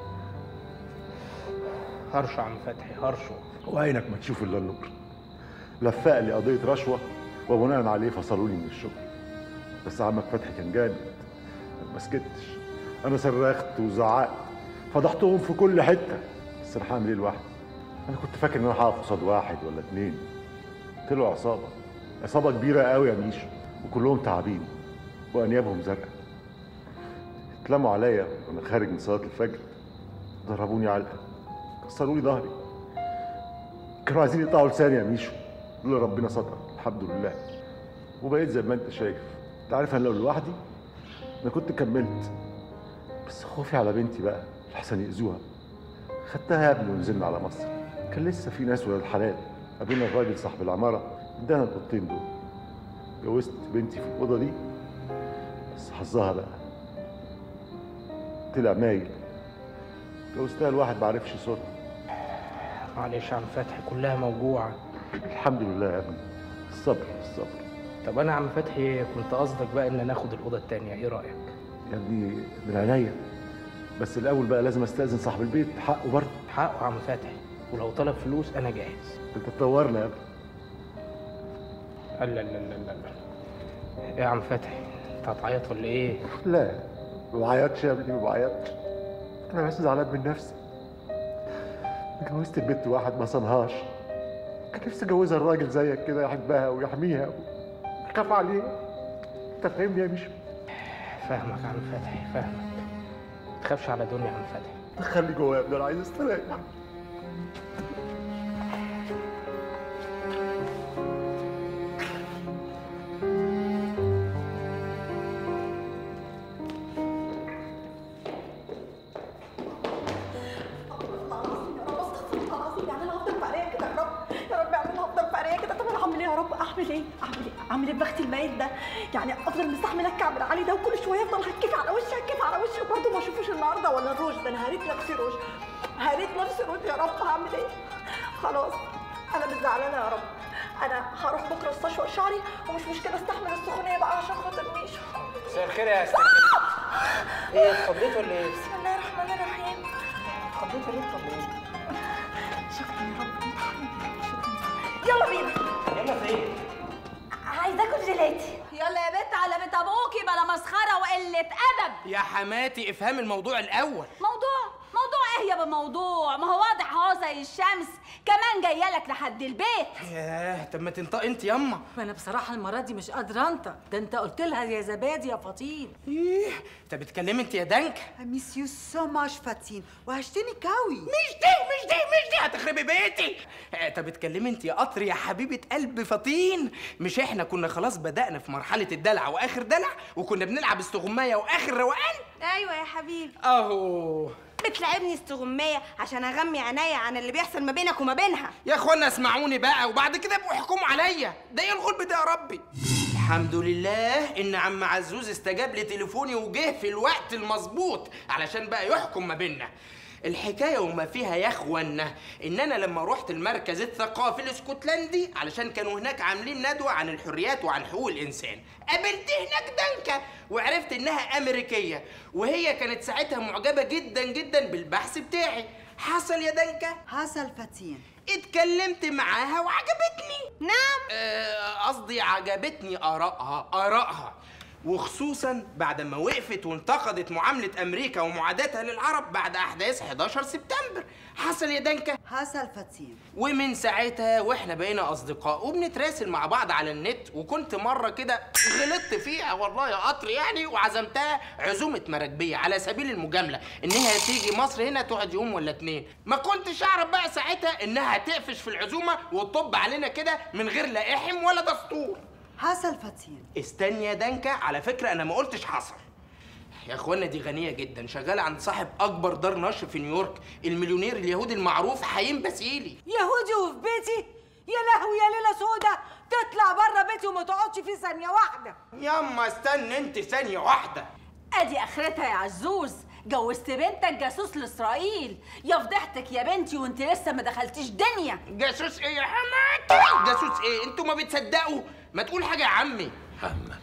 هرشه عم فتحي هرشه وعينك ما تشوف الا النور لفق لي قضيه رشوه وبناء عليه فصلوني من الشغل بس عمك فتحي كان جامد ما سكتش انا صرخت وزعقت فضحتهم في كل حته بس انا هعمل ايه لوحدي انا كنت فاكر ان انا هقف قصاد واحد ولا اتنين طلعوا عصابه عصابه كبيره قوي يا ميشو وكلهم تعابين وانيابهم زرقاء اتلموا عليا وانا خارج من صلاه الفجر ضربوني علقه كسروا لي ظهري كانوا عايزين يقطعوا لساني يا ميشو لولا ربنا ستر الحمد لله وبقيت زي ما انت شايف انت عارف انا لو لوحدي انا كنت كملت بس خوفي على بنتي بقى لحسن يأذوها خدتها يا ابني ونزلنا على مصر كان لسه في ناس ولاد حلال قابلنا الراجل صاحب العماره ادانا الاوضتين دول جوزت بنتي في الاوضه دي بس حظها بقى طلع مايل جوزتها لواحد ما عرفش صوتها معلش يا عم فتحي كلها موجوعه الحمد لله يا ابني الصبر الصبر طب انا يا عم فتحي كنت قصدك بقى ان ناخد الاوضه التانيه ايه رايك يا ابني من عينيا بس الاول بقى لازم استاذن صاحب البيت حقه برضه حقه يا عم فتحي ولو طلب فلوس انا جاهز انت تطورنا يا ابني لا لا لا لا لا ايه يا عم فتحي انت هتعيط ولا ايه لا ما بعيطش يا ابني ما بعيطش انا بس زعلان من نفسي اتجوزت البنت واحد ما صنهاش كان نفسي اتجوزها الراجل زيك كده يحبها ويحميها ويخاف عليها انت فاهمني يا مشو فاهمك يا عم فتحي فاهمك ما تخافش على دنيا يا عم فتحي دخلني جوه يا ابني انا عايز استريح اعمل ايه اعمل ايه اعمل ايه ببختي الميت ده يعني افضل مستحمله الكعب العالي ده وكل شويه افضل هتكيف على وشي هتكيف على وشي وبرضه ما اشوفوش النهارده ولا الروج ده انا هريت نفسي روج هريت نفسي روج يا رب هعمل ايه خلاص انا مش زعلانه يا رب انا هروح بكره استشفى شعري ومش مشكله استحمل السخونيه بقى عشان خاطر ميشو مساء الخير يا استاذ ايه اتخضيت ولا ايه؟ بسم الله الرحمن الرحيم اتخضيت ليه اتخضيت؟ شكرا يا رب انت حبيبي شكرا يلا بينا يلا فين؟ عايزه اكل جيلاتي يلا يا بنت على بيت ابوكي بلا مسخره وقله ادب يا حماتي افهمي الموضوع الاول موضوع موضوع ايه يا بموضوع ما هو واضح اهو زي الشمس كمان جايه لك لحد البيت ياه طب ما تنطقي انت ياما ما انا بصراحه المره دي مش قادره انطق ده انت قلت لها يا زبادي يا فطين ايه طب بتكلمي انت يا دنك ميس يو سو ماتش فاتين وحشتني قوي مش دي مش دي مش دي هتخربي بيتي آه، طب بتكلمي انت يا قطر يا حبيبه قلب فطين مش احنا كنا خلاص بدأنا في مرحله الدلع واخر دلع وكنا بنلعب استغمايه واخر روقان ايوه يا حبيبي اهو بتلعبني استغمايه عشان اغمي عينيا عن اللي بيحصل ما بينك وما بينها يا اخوانا اسمعوني بقى وبعد كده ابقوا احكموا عليا ده ايه الغلب ده يا ربي الحمد لله ان عم عزوز استجاب لتليفوني وجه في الوقت المظبوط علشان بقى يحكم ما بيننا الحكايه وما فيها يا اخوانا ان انا لما رحت المركز الثقافي الاسكتلندي علشان كانوا هناك عاملين ندوه عن الحريات وعن حقوق الانسان قابلت هناك دنكه وعرفت انها امريكيه وهي كانت ساعتها معجبه جدا جدا بالبحث بتاعي حصل يا دنكه حصل فاتين اتكلمت معاها وعجبتني نعم آه، قصدي عجبتني آرائها آرائها وخصوصا بعد ما وقفت وانتقدت معاملة أمريكا ومعاداتها للعرب بعد أحداث 11 سبتمبر حصل يا دنكة حصل فاتين ومن ساعتها واحنا بقينا أصدقاء وبنتراسل مع بعض على النت وكنت مرة كده غلطت فيها والله يا قطر يعني وعزمتها عزومة مراكبية على سبيل المجاملة إنها تيجي مصر هنا تقعد يوم ولا اتنين ما كنتش أعرف بقى ساعتها إنها تقفش في العزومة وتطب علينا كده من غير لا إحم ولا دستور حصل فاتين استني يا دنكة على فكرة أنا ما قلتش حصل يا اخوانا دي غنية جدا شغالة عند صاحب أكبر دار نشر في نيويورك المليونير اليهودي المعروف حيين باسيلي يهودي وفي بيتي يا لهوي يا ليله سودا تطلع بره بيتي وما تقعدش فيه ثانيه واحده ياما استنى انت ثانية واحدة ادي اخرتها يا عزوز جوزت بنتك جاسوس لاسرائيل يا فضحتك يا بنتي وانت لسه ما دخلتيش دنيا جاسوس ايه يا حماتي جاسوس ايه انتوا ما بتصدقوا ما تقول حاجة يا عمي عمك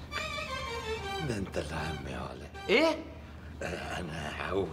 ده انت اللي عمي يا ولا ايه انا هقول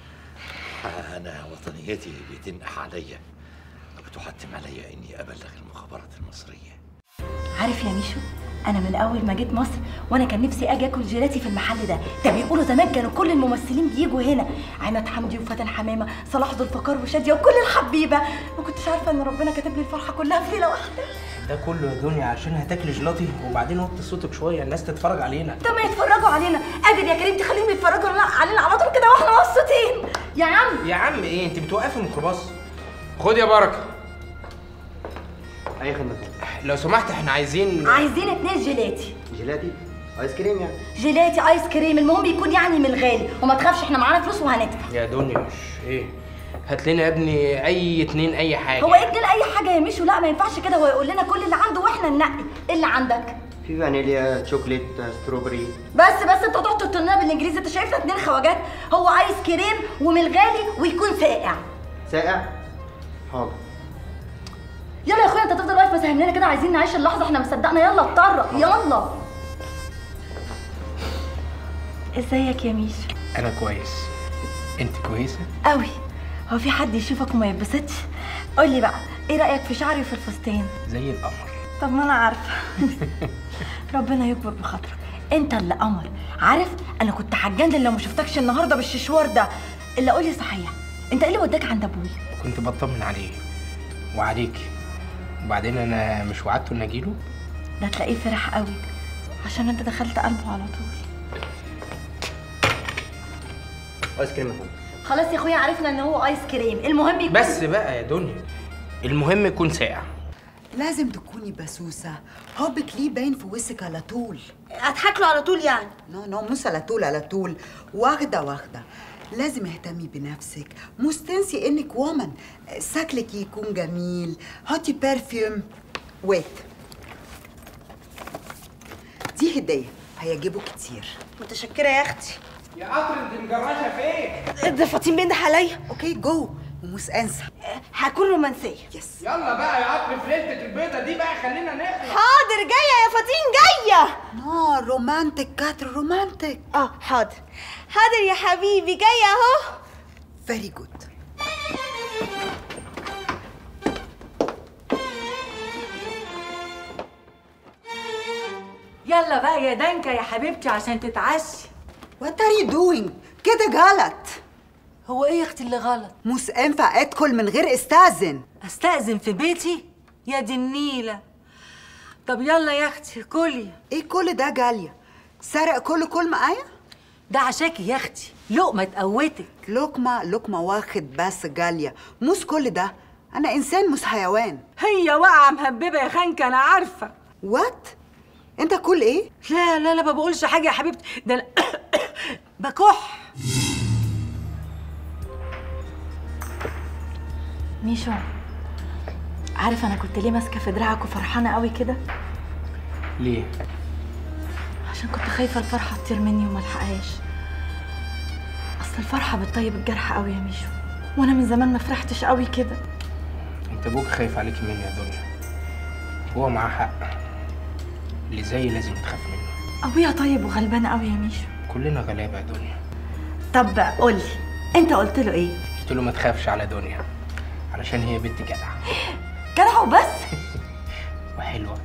انا وطنيتي بتنقح عليا وبتحتم عليا اني ابلغ المخابرات المصريه عارف يا ميشو انا من اول ما جيت مصر وانا كان نفسي اجي اكل جيلاتي في المحل ده ده بيقولوا زمان كانوا كل الممثلين بيجوا هنا عماد حمدي وفاتن حمامه صلاح ذو الفقار وشاديه وكل الحبيبه ما كنتش عارفه ان ربنا كاتب لي الفرحه كلها في ليله واحده ده كله يا دنيا عشان هتاكلي جيلاتي وبعدين وطي صوتك شوية الناس تتفرج علينا طب ما يتفرجوا علينا قادر يا كريم تخليهم يتفرجوا علينا على طول كده واحنا مبسوطين يا عم يا عم ايه انت بتوقفي الميكروباص خد يا بركة اي خدمه لو سمحت احنا عايزين عايزين اتنين جيلاتي جيلاتي ايس كريم يعني جيلاتي ايس كريم المهم يكون يعني من الغالي وما تخافش احنا معانا فلوس وهندفع يا دنيا مش ايه هات لنا يا ابني اي اتنين اي حاجة هو اتنين اي حاجه يا ميشو لا ما ينفعش كده هو يقول لنا كل اللي عنده واحنا ننقي ايه اللي عندك في فانيليا شوكليت ستروبري بس بس انت تقعد تقول لنا بالانجليزي انت شايفنا اتنين خواجات هو ايس كريم ومن الغالي ويكون ساقع ساقع حاضر يلا يا اخويا انت تفضل واقف فاهم لنا كده عايزين نعيش اللحظه احنا مصدقنا يلا اتطرق يلا ازيك يا ميشو انا كويس انت كويسة قوي هو في حد يشوفك وما يتبسطش قول لي بقى ايه رايك في شعري وفي الفستان زي القمر طب ما انا عارفه ربنا يكبر بخاطرك انت اللي قمر عارف انا كنت هتجنن لو ما شفتكش النهارده بالششوار ده الا قول لي صحيح انت ايه اللي وداك عند ابوي كنت بطمن عليه وعليكي وبعدين انا مش وعدته ان اجيله ده تلاقيه فرح قوي عشان انت دخلت قلبه على طول ايس كريم يا فندم خلاص يا اخويا عرفنا ان هو ايس كريم المهم يكون بس بقى يا دنيا المهم يكون ساقع لازم تكوني بسوسة حبك ليه باين في وشك على طول اضحك له على طول يعني نو نو مش على طول على طول واخدة واخدة لازم اهتمي بنفسك مش تنسي انك وومن شكلك يكون جميل حطي برفيوم ويت دي هديه هيجيبوا كتير متشكره يا اختي يا قطر انت مجرشه فين ده فاطين بينده عليا اوكي جو ومش انسى هكون رومانسيه يس يلا بقى يا قطر في ليلتك البيضه دي بقى خلينا نخلص حاضر جايه يا فاطين جايه نو رومانتك كاتر رومانتك اه حاضر حاضر يا حبيبي جايه اهو فيري جود يلا بقى يا دنكة يا حبيبتي عشان تتعشي وات ار يو دوينج كده غلط هو ايه يا اختي اللي غلط مش ينفع ادخل من غير استاذن استأذن في بيتي يا دي النيلة طب يلا يا اختي كلي ايه كل ده جاليه سرق كل كل معايا ده عشاكي يا اختي لقمة تقوتك لقمة لقمة واخد بس جالية مش كل ده أنا إنسان مش حيوان هي واقعة مهببة يا خانكة أنا عارفة وات؟ أنت كل إيه؟ لا لا لا ما بقولش حاجة يا حبيبتي ده أنا بكح ميشو عارف انا كنت ليه ماسكه في دراعك وفرحانه قوي كده ليه عشان كنت خايفه الفرحه تطير مني وما الحقهاش اصل الفرحه بتطيب الجرح قوي يا ميشو وانا من زمان ما فرحتش قوي كده انت ابوك خايف عليكي مني يا دنيا هو معاه حق اللي زي لازم تخاف منه ابويا طيب وغلبان قوي يا ميشو كلنا غلابه يا دنيا طب قولي انت قلت له ايه قلت له ما تخافش على دنيا علشان هي بنت جدعه جدع وبس وحلوه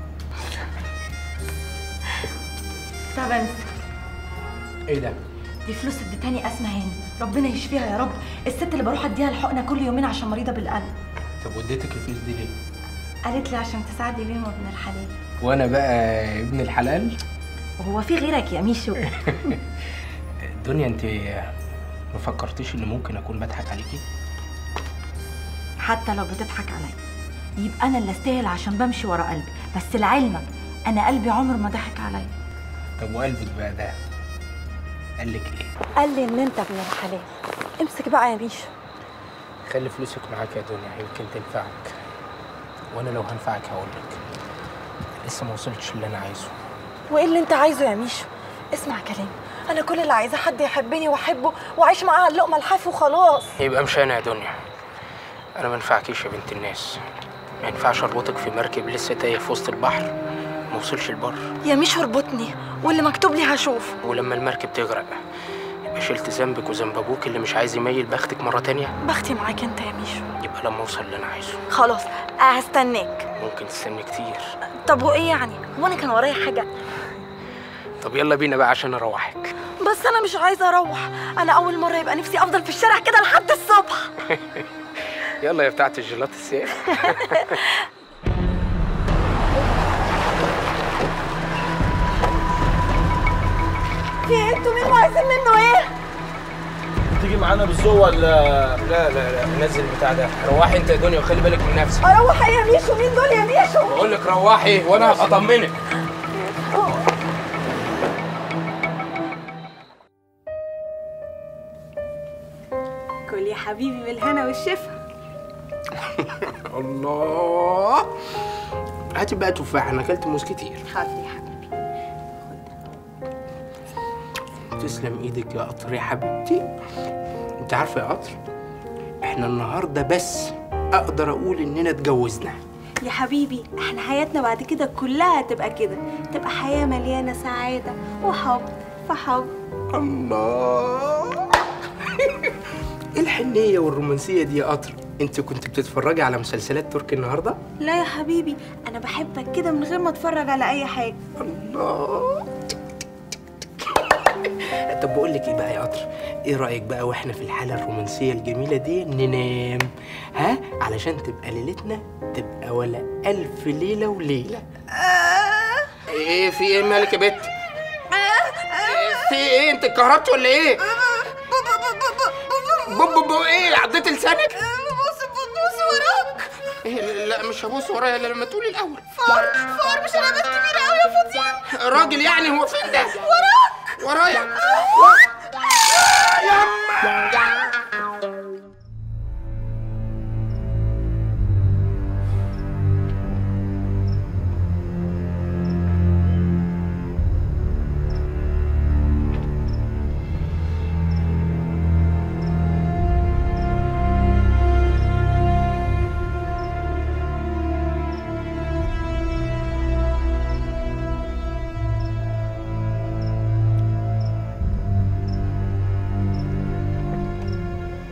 طب امسك ايه ده دي فلوس اديتاني اسمى هاني ربنا يشفيها يا رب الست اللي بروح اديها الحقنه كل يومين عشان مريضه بالقلب طب وديتك الفلوس دي ليه قالت لي عشان تساعدي بيهم ابن الحلال وانا بقى ابن الحلال وهو في غيرك يا ميشو دنيا انت ما فكرتيش ان ممكن اكون بضحك عليكي حتى لو بتضحك عليا يبقى انا اللي استاهل عشان بمشي ورا قلبي بس لعلمك انا قلبي عمر ما ضحك عليا طب وقلبك بقى ده قال لك ايه قال لي ان انت ابن الحلال امسك بقى يا ميشو خلي فلوسك معاك يا دنيا يمكن تنفعك وانا لو هنفعك هقول لك لسه ما وصلتش اللي انا عايزه وايه اللي انت عايزه يا ميشو اسمع كلامي انا كل اللي عايزاه حد يحبني واحبه واعيش معاه على اللقمه الحاف وخلاص يبقى مش انا يا دنيا انا ما ينفعكيش يا بنت الناس ما ينفعش اربطك في مركب لسه تايه في وسط البحر ما وصلش البر يا ميشو اربطني واللي مكتوب لي هشوف ولما المركب تغرق يبقى شلت ذنبك وذنب ابوك اللي مش عايز يميل بختك مره تانية بختي معاك انت يا ميشو يبقى لما اوصل اللي انا عايزه خلاص هستناك ممكن تستني كتير طب وايه يعني هو انا كان ورايا حاجه طب يلا بينا بقى عشان اروحك بس انا مش عايزه اروح انا اول مره يبقى نفسي افضل في الشارع كده لحد الصبح يلا يا بتاعت الجيلات السياح في ايه انتوا مين وعايزين منه ايه تيجي معانا بالذوق ولا لا لا لا نزل البتاع ده روحي انت يا دنيا وخلي بالك من نفسك اروح ايه يا ميشو مين دول يا ميشو بقول لك روحي وانا اطمنك كل يا حبيبي بالهنا والشفا الله هاتي بقى تفاح انا اكلت موز كتير حاضر يا حبيبي تسلم ايدك يا قطر يا حبيبتي انت عارفه يا قطر احنا النهارده بس اقدر اقول اننا اتجوزنا يا حبيبي احنا حياتنا بعد كده كلها تبقى كده تبقى حياة مليانة سعادة وحب فحب الله ايه الحنيه والرومانسيه دي يا قطر انت كنت بتتفرجي على مسلسلات تركي النهارده لا يا حبيبي انا بحبك كده من غير ما اتفرج على اي حاجة الله طب بقول لك ايه بقى يا قطر ايه رايك بقى واحنا في الحاله الرومانسيه الجميله دي ننام ها علشان تبقى ليلتنا تبقى ولا الف ليله وليله ايه في ايه مالك يا بت في ايه انت اتكهربت ولا ايه بوب بوب ايه عضيت لسانك بص بص وراك إيه لا مش هبص ورايا الا لما تقولي الاول فار فار مش انا بس كبيرة قوي يا فطين راجل يعني هو فين ده وراك ورايا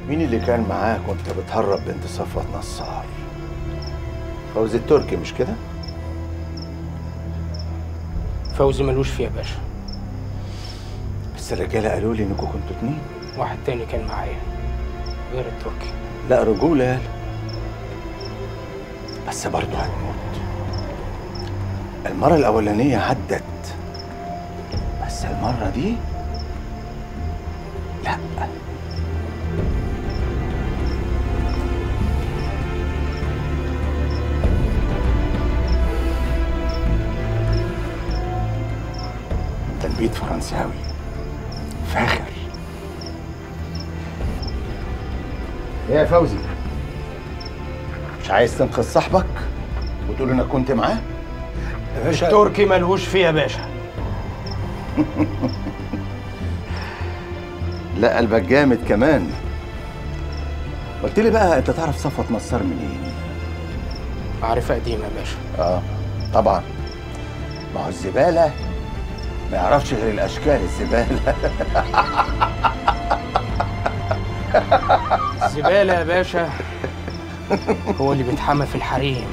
مين اللي كان معاك وانت بتهرب بنت صفوت نصار فوزي التركي مش كده فوزي ملوش فيها يا باشا بس الرجاله قالوا لي انكم كنتوا اتنين واحد تاني كان معايا غير التركي لا رجوله يالا بس برضه هتموت المرة الأولانية عدت بس المرة دي لا تنبيت فرنساوي فاخر ايه يا فوزي مش عايز تنقذ صاحبك وتقول انك كنت معاه يا باشا التركي ملهوش فيها يا باشا لا قلبك جامد كمان قلت لي بقى انت تعرف صفوت نصار منين معرفة قديمة يا باشا اه طبعا ما هو الزباله ما يعرفش غير الاشكال الزباله الزبالة يا باشا هو اللي بيتحمى في الحريم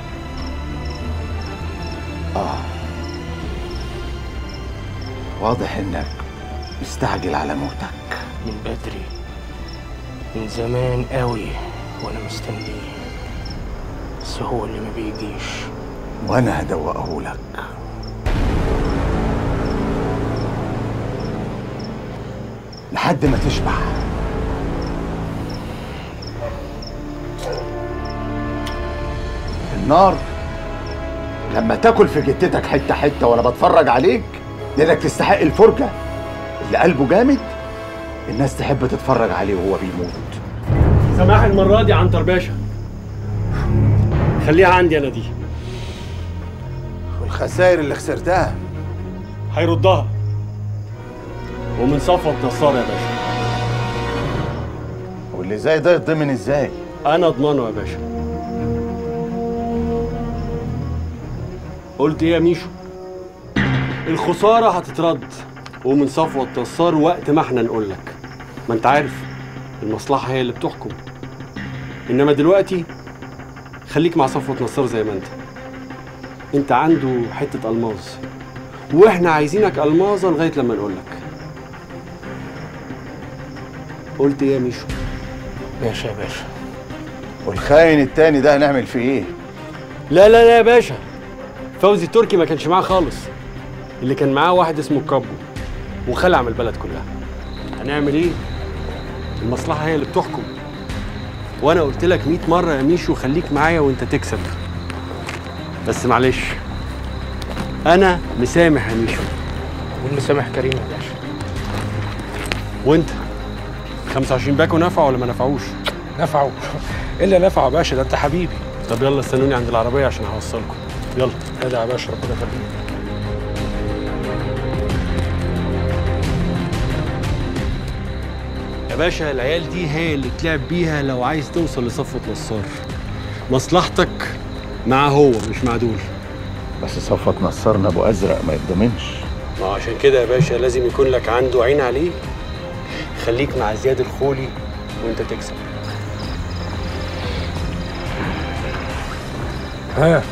اه واضح انك مستعجل على موتك من بدري من زمان قوي وانا مستنيه بس هو اللي ما بيجيش وانا هدوقه لك لحد ما تشبع النار لما تاكل في جتتك حته حته وانا بتفرج عليك لانك تستحق الفرجه اللي قلبه جامد الناس تحب تتفرج عليه وهو بيموت سماح المرة دي عنتر باشا خليها عندي أنا دي والخسائر اللي خسرتها هيردها ومن صفوة نصار يا باشا واللي زي ده يتضمن ازاي أنا أضمنه يا باشا قلت إيه يا ميشو الخسارة هتترد ومن صفوة نصار وقت ما احنا نقول لك ما انت عارف المصلحة هي اللي بتحكم انما دلوقتي خليك مع صفوة نصار زي ما انت انت عنده حتة الماظ واحنا عايزينك الماظة لغاية لما نقول لك قلت ايه يا ميشو باشا يا باشا والخاين التاني ده هنعمل فيه ايه لا لا لا يا باشا فوزي التركي ما كانش معاه خالص اللي كان معاه واحد اسمه كابو وخلع من البلد كلها هنعمل ايه المصلحة هي اللي بتحكم وانا قلت لك 100 مرة يا ميشو خليك معايا وانت تكسب بس معلش انا مسامح يا ميشو والمسامح كريم يا باشا وانت 25 باكو نفعوا ولا ما نفعوش نفعوا الا نفعوا يا باشا ده انت حبيبي طب يلا استنوني عند العربية عشان هوصلكم يلا ادعي يا باشا ربنا يخليك يا باشا العيال دي هي اللي تلعب بيها لو عايز توصل لصفوة نصار مصلحتك مع هو مش مع دول بس صفوت نصرنا ابو ازرق ما يتضمنش ما هو عشان كده يا باشا لازم يكون لك عنده عين عليه خليك مع زياد الخولي وانت تكسب ها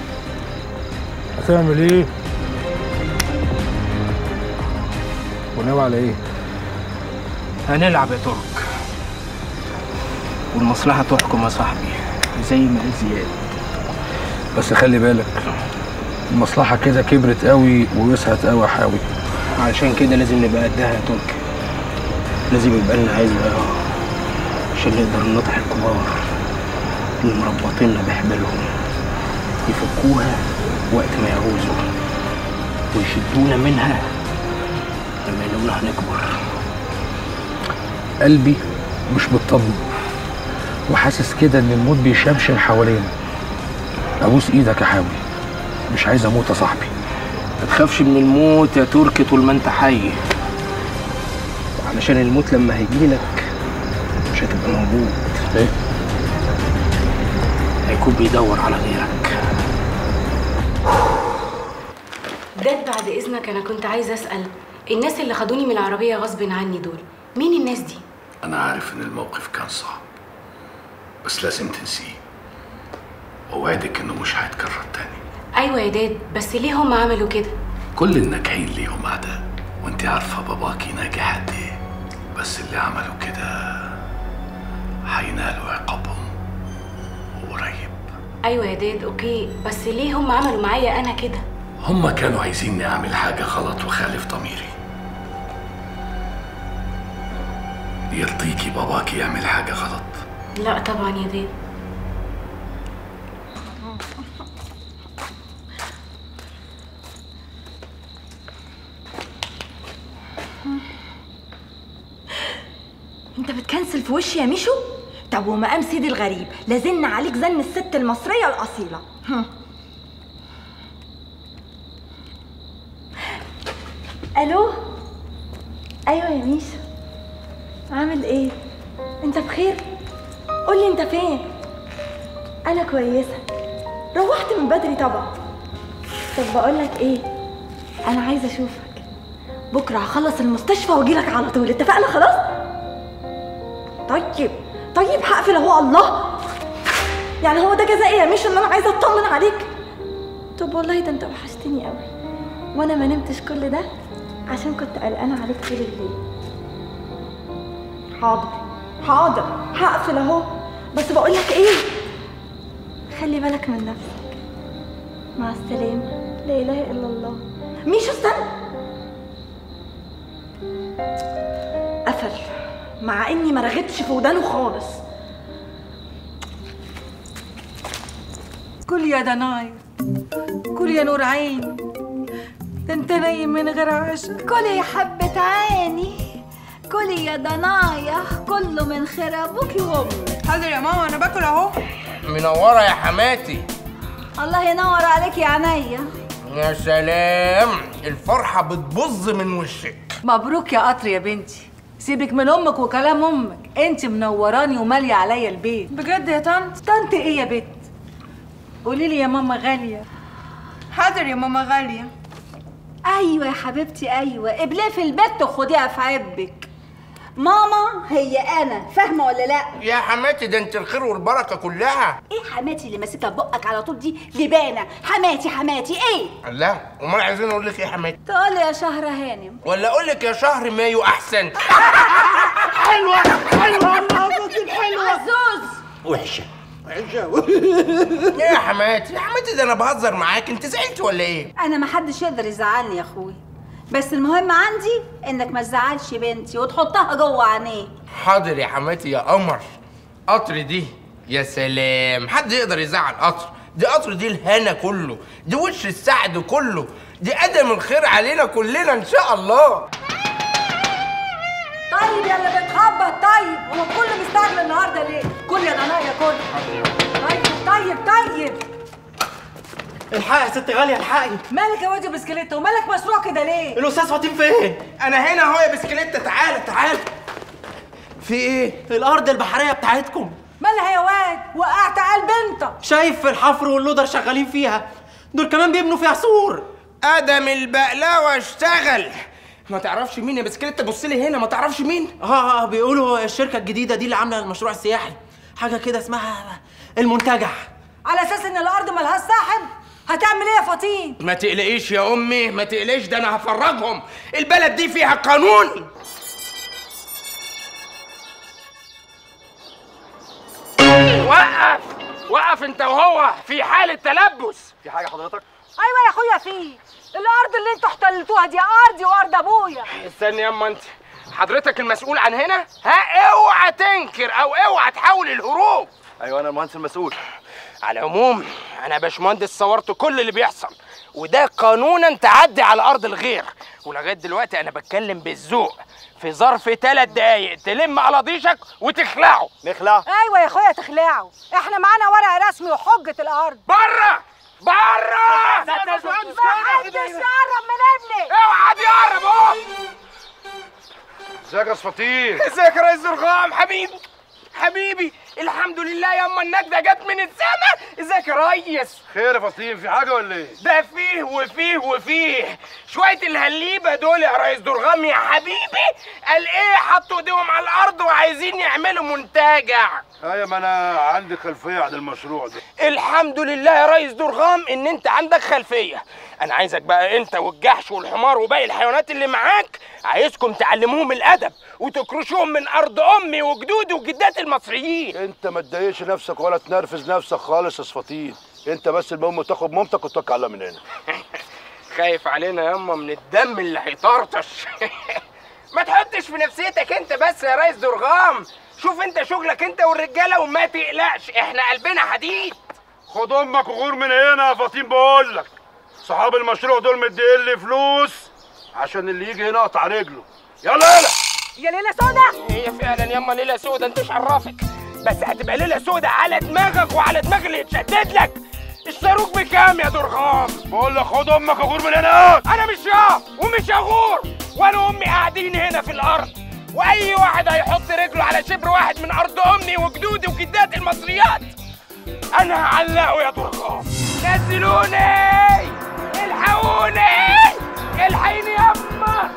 هتعمل ايه وناوي على ايه هنلعب يا ترك والمصلحة تحكم يا صاحبي زي ما قال زياد بس خلي بالك المصلحة كده كبرت قوي ووسعت قوي يا حاوي علشان كده لازم نبقى قدها يا ترك لازم يبقى لنا عزوة عشان نقدر ننطح الكبار اللي مربطيننا بحبالهم يفكوها وقت ما يعوزوا ويشدونا منها لما يلاقونا هنكبر قلبي مش مطمن وحاسس كده ان الموت بيشمشم حوالينا ابوس ايدك يا حاوي مش عايز اموت يا صاحبي ما تخافش من الموت يا تركي طول ما انت حي علشان الموت لما هيجيلك مش هتبقى موجود ايه هيكون بيدور على غيرك داد بعد اذنك انا كنت عايزه اسال الناس اللي خدوني من العربيه غصب عني دول مين الناس دي أنا عارف إن الموقف كان صعب بس لازم تنسيه وأوعدك إنه مش هيتكرر تاني ايوه يا داد بس ليه هم عملوا كده كل الناجحين ليهم أعداء وأنت عارفة باباكي ناجح قد إيه بس اللي عملوا كده هينالوا عقابهم قريب ايوه يا داد اوكي بس ليه هم عملوا معايا انا كده هما كانوا عايزيني أعمل حاجة غلط وخالف ضميري يرضيكي باباكي يعمل حاجة غلط لا طبعا يا داد انت بتكنسل في وشي يا ميشو طب ومقام سيدي الغريب لازلن عليك زن الست المصرية الأصيلة هم. ألو أيوة يا ميشو عامل إيه؟ أنت بخير؟ قولي أنت فين؟ أنا كويسة روحت من بدري طبعا طب بقولك إيه؟ أنا عايزة أشوفك بكرة هخلص المستشفى وأجيلك على طول اتفقنا خلاص؟ طيب طيب هقفل اهو الله يعني هو ده جزائي يا مش ان انا عايزه اطمن عليك طب والله ده انت وحشتني قوي وانا ما نمتش كل ده عشان كنت قلقانه عليك طول الليل حاضر حاضر هقفل اهو بس بقول لك ايه خلي بالك من نفسك مع السلامه لا اله الا الله ميشو استنى قفل مع اني ما رغتش في ودانه خالص كل يا دناي كل يا نور عين ده انت نايم من غير عشاء كلي يا حبة عيني كلي يا ضنايا كله من خير ابوكي وامك حاضر يا ماما انا باكل اهو منورة يا حماتي الله ينور عليك يا عينيا يا سلام الفرحة بتبظ من وشك مبروك يا قطر يا بنتي سيبك من امك وكلام امك انت منوراني وماليه عليا البيت بجد يا طنط طنط ايه يا بت قولي لي يا ماما غاليه حاضر يا ماما غاليه ايوه يا حبيبتي ايوه قبليه في البيت وخديها في عبك ماما هي انا فاهمه ولا لا يا حماتي ده انت الخير والبركة كلها ايه حماتي اللي ماسكها بقك على طول دي لبانه حماتي حماتي ايه لا امال عايزين اقول لك ايه يا حماتي تقول لي يا شهر هانم ولا اقول لك يا شهر مايو احسن حلوة حلوة الله حلوة عزوز وحشة ايه يا حماتي يا حماتي ده انا بهزر معاك انت زعلت ولا ايه انا ما حدش يقدر يزعلني يا اخوي بس المهم عندي انك ما تزعلش بنتي وتحطها جوه عينيه حاضر يا حماتي يا قمر قطر دي يا سلام حد يقدر يزعل قطر دي قطر دي الهنا كله دي وش السعد كله دي قدم الخير علينا كلنا ان شاء الله طيب يا اللي بتخبط طيب هو الكل مستعجل النهارده ليه كل يا ضنايا كل طيب طيب طيب الحقي يا ست غاليه الحقي مالك يا واد بسكليته ومالك مسروع كده ليه الاستاذ فاطين فين انا هنا اهو يا بسكليتة تعالى تعالى في ايه الارض البحريه بتاعتكم مالها يا واد وقعت قلب انت شايف في الحفر واللودر شغالين فيها دول كمان بيبنوا فيها سور ادم البقلاوه اشتغل ما تعرفش مين يا بسكليتة بص لي هنا ما تعرفش مين اه اه بيقولوا الشركه الجديده دي اللي عامله المشروع السياحي حاجه كده اسمها المنتجع على اساس ان الارض ملهاش صاحب هتعمل ايه يا فطين ما تقلقيش يا امي ما تقلقيش ده انا هفرجهم البلد دي فيها قانون وقف وقف انت وهو في حالة تلبس في حاجة حضرتك؟ ايوه يا اخويا في الارض اللي انتوا احتلتوها دي ارضي وارض ابويا استني ياما انت حضرتك المسؤول عن هنا؟ ها اوعى تنكر او اوعى تحاول الهروب ايوه انا المهندس المسؤول على العموم انا باشمهندس صورت كل اللي بيحصل وده قانونا تعدي على ارض الغير ولغايه دلوقتي انا بتكلم بالذوق في ظرف ثلاث دقايق تلم قلاضيشك وتخلعه نخلعه ايوه يا اخويا تخلعوا احنا معانا ورق رسمي وحجه الارض بره بره ما حدش يقرب من ابني اوعى حد يقرب اهو ازيك يا اسفاطين ازيك يا ريس زرغام حبيبي حبيبي الحمد لله ياما النجدة جت من السما ازيك يا ريس خير يا فطين في حاجه ولا ايه؟ ده فيه وفيه وفيه شوية الهليبة دول يا ريس درغام يا حبيبي قال ايه حطوا ايديهم على الارض وعايزين يعملوا منتجع ايوه ما انا عندي خلفيه عن المشروع ده الحمد لله يا ريس درغام ان انت عندك خلفيه انا عايزك بقى انت والجحش والحمار وباقي الحيوانات اللي معاك عايزكم تعلموهم الادب وتكرشوهم من ارض امي وجدودي وجدات المصريين انت ما تضايقش نفسك ولا تنرفز نفسك خالص يا صفاطين انت بس المهم تاخد مامتك وتوكل على من هنا خايف علينا ياما من الدم اللي هيطرطش ما تحطش في نفسيتك انت بس يا ريس درغام شوف انت شغلك انت والرجاله وما تقلقش احنا قلبنا حديد خد امك وغور من هنا يا فطين بقول لك صحاب المشروع دول مديين لي فلوس عشان اللي يجي هنا اقطع رجله يلا يلا يا ليله سودا هي فعلا ياما ليله سودا انت مش عرفك بس هتبقى ليله سودا على دماغك وعلى دماغ اللي يتشدد لك الصاروخ بكام يا درغام بقول لك خد امك وغور من هنا انا مش يا ومش هغور وانا وامي قاعدين هنا في الارض واي واحد هيحط رجله على شبر واحد من ارض امي وجدودي وجداتي المصريات انا هعلقه يا درغام نزلوني الحقوني الحقيني يما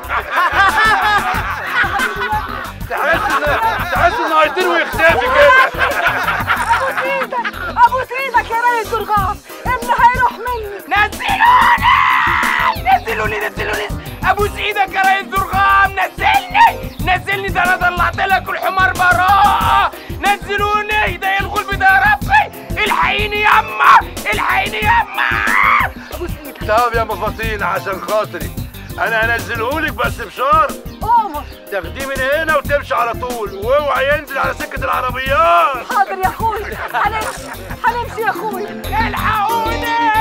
تحس ان تحس انه هيطير ويختفي كده ابوس ايدك يا ريس درغام ابني هيروح مني نزلوني نزلوني نزلوني ابوس ايدك يا ريس درغام نزلني نزلني ده انا طلعت لك الحمار براءة نزلوني ده يلغوا البدا يا ربي الحقيني يما الحقيني يما طب يا مفاطين عشان خاطري انا هنزلهولك بس بشرط قوموا تاخديه من هنا وتمشي على طول واوعى ينزل على سكه العربيات حاضر يا اخوي هنمشي هنمشي يا اخوي الحقوني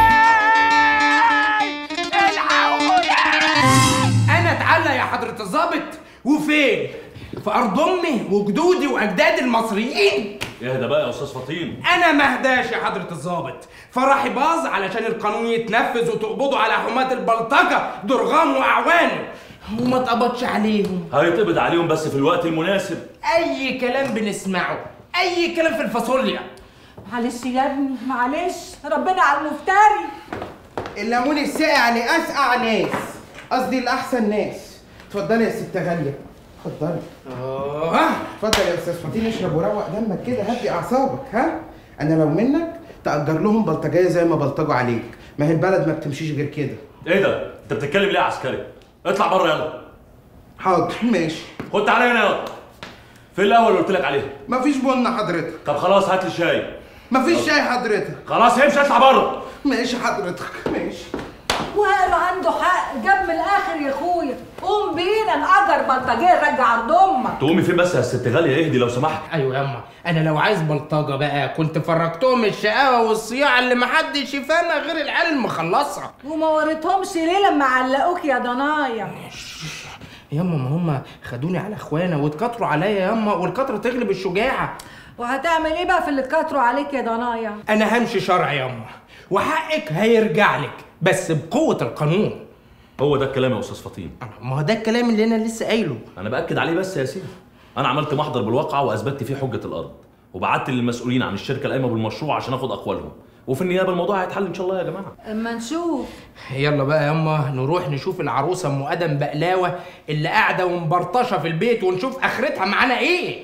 الحقوني انا اتعلى يا حضرة الظابط وفين؟ في ارض امي وجدودي واجدادي المصريين اهدى بقى يا استاذ فطين انا ما اهداش يا حضرة الظابط فرحي باظ علشان القانون يتنفذ وتقبضوا على حماة البلطجة درغام واعوانه وما اتقبضش عليهم هيتقبض عليهم بس في الوقت المناسب اي كلام بنسمعه اي كلام في الفاصوليا معلش يا ابني معلش ربنا على المفتري الليمون الساقع لأسقع ناس قصدي لأحسن ناس اتفضلي يا ست غالية اتفضلي اه اتفضل يا استاذ فطين اشرب وروق دمك كده هدي اعصابك ها انا لو منك تأجر لهم بلطجية زي ما بلطجوا عليك ما هي البلد ما بتمشيش غير كده ايه ده انت بتتكلم ليه يا عسكري اطلع بره يلا حاضر ماشي خد تعالى هنا يلا فين القهوه اللي قلت لك عليها مفيش بن حضرتك طب خلاص هات لي شاي مفيش يلا. شاي حضرتك خلاص امشي اطلع بره ماشي حضرتك ماشي وقالوا عنده حق جاب من الاخر يا اخويا قوم بينا نأجر بلطجيه نرجع ارض امك تقومي فين بس يا ست غاليه اهدي لو سمحت ايوه ياما انا لو عايز بلطجه بقى كنت فرجتهم الشقاوه والصياعه اللي محدش يفهمها غير العيال المخلصه وما وريتهمش ليه لما علقوك يا ضنايا ياما ما هم خدوني على اخوانا واتكتروا عليا ياما والكتره تغلب الشجاعه وهتعمل ايه بقى في اللي اتكتروا عليك يا ضنايا انا همشي شرع ياما وحقك هيرجع لك بس بقوه القانون هو ده الكلام يا استاذ فطين ما هو ده الكلام اللي انا لسه قايله انا باكد عليه بس يا سيدي انا عملت محضر بالواقعه واثبتت فيه حجه الارض وبعت للمسؤولين عن الشركه القايمه بالمشروع عشان اخد اقوالهم وفي النيابه الموضوع هيتحل ان شاء الله يا جماعه اما نشوف يلا بقى ياما نروح نشوف العروسه ام ادم بقلاوه اللي قاعده ومبرطشه في البيت ونشوف اخرتها معانا ايه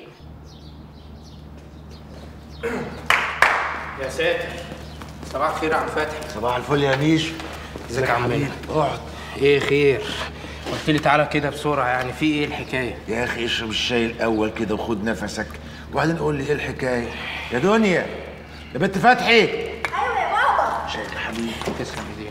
يا ساتر صباح الخير يا عم فتحي صباح الفل يا ميشو ازيك يا عم اقعد ايه خير قلت لي تعالى كده بسرعه يعني في ايه الحكايه يا اخي اشرب الشاي الاول كده وخد نفسك وبعدين قول لي ايه الحكايه يا دنيا يا بنت فتحي ايوه يا بابا شايف يا حبيبي تسلم ايديك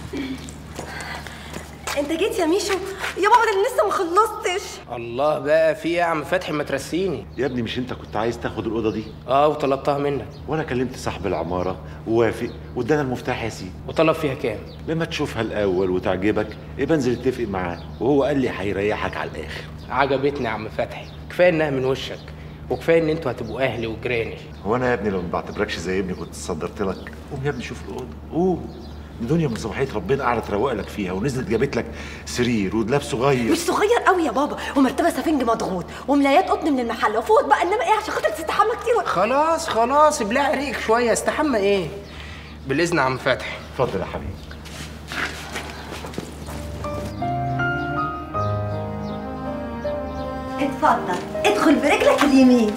انت جيت يا ميشو يا بابا ده انا لسه ما خلصتش الله بقى في ايه يا عم فتحي ما ترسيني يا ابني مش انت كنت عايز تاخد الاوضه دي اه وطلبتها منك وانا كلمت صاحب العماره ووافق وادانا المفتاح يا سيدي وطلب فيها كام لما تشوفها الاول وتعجبك يبقى انزل اتفق معاه وهو قال لي هيريحك على الاخر عجبتني يا عم فتحي كفايه انها من وشك وكفايه ان انتوا هتبقوا اهلي وجيراني هو انا يا ابني لو ما بعتبركش زي ابني كنت صدرت لك قوم يا ابني شوف الاوضه قوم دي دنيا من صباحيه ربنا قعدت تروق لك فيها ونزلت جابت لك سرير ودولاب صغير مش صغير قوي يا بابا ومرتبه سفنج مضغوط وملايات قطن من المحل وفوت بقى انما ايه عشان خاطر تستحمى كتير و... خلاص خلاص ابلع ريق شويه استحمى ايه بالاذن يا عم فتحي اتفضل يا حبيبي اتفضل ادخل برجلك اليمين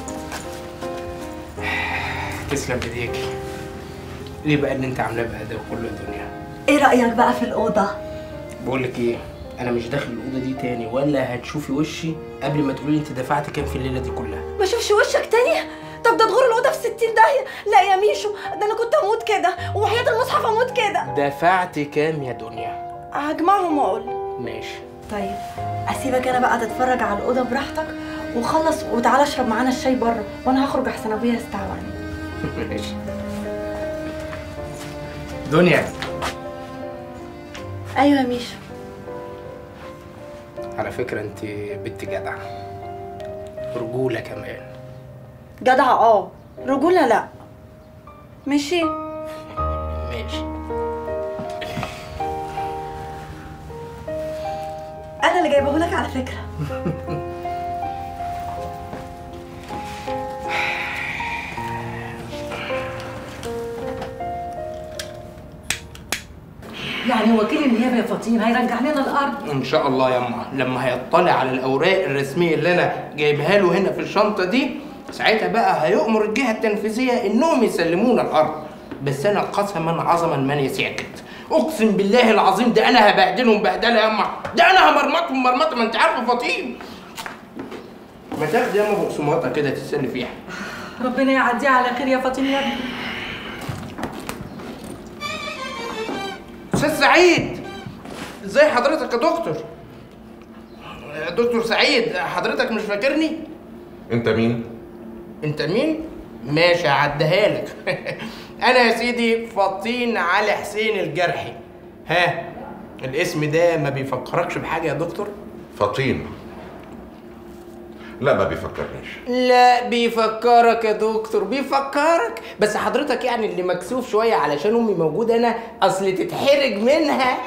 تسلم ايديك ليه بقى اللي انت عاملاه بقى ده وكل الدنيا ايه رايك بقى في الاوضه بقول لك ايه انا مش داخل الاوضه دي تاني ولا هتشوفي وشي قبل ما تقولي لي انت دفعت كام في الليله دي كلها ما اشوفش وشك تاني طب ده تغور الاوضه في 60 داهيه لا يا ميشو ده انا كنت اموت كده وحياه المصحف اموت كده دفعت كام يا دنيا هجمعهم واقول ماشي طيب اسيبك انا بقى تتفرج على الاوضه براحتك وخلص وتعالى اشرب معانا الشاي بره وانا هخرج احسن ابويا يستعواني ماشي دنيا ايوه يا ميشو على فكره انت بنت جدعه رجوله كمان جدع اه رجوله لا ماشي ماشي انا اللي جايبه لك على فكره يعني وكيل النيابه يا فاطين هيرجع لنا الارض ان شاء الله يا اما لما هيطلع على الاوراق الرسميه اللي انا جايبها له هنا في الشنطه دي ساعتها بقى هيؤمر الجهه التنفيذيه انهم يسلمونا الارض بس انا قسما عظما من يسعكت اقسم بالله العظيم ده انا هبهدلهم بهدله يا اما ده انا همرمطهم مرمطه ما انت عارفه فاطين ما تاخدي يا اما بقسماطه كده تتسلي فيها ربنا يعديها على خير يا فاطين يا ابني استاذ سعيد ازاي حضرتك يا دكتور يا دكتور سعيد حضرتك مش فاكرني انت مين؟ انت مين ماشي هعديها لك انا يا سيدي فطين علي حسين الجرحي ها الاسم ده ما بيفكركش بحاجه يا دكتور فطين لا ما بيفكرنيش لا بيفكرك يا دكتور بيفكرك بس حضرتك يعني اللي مكسوف شويه علشان امي موجوده انا اصل تتحرج منها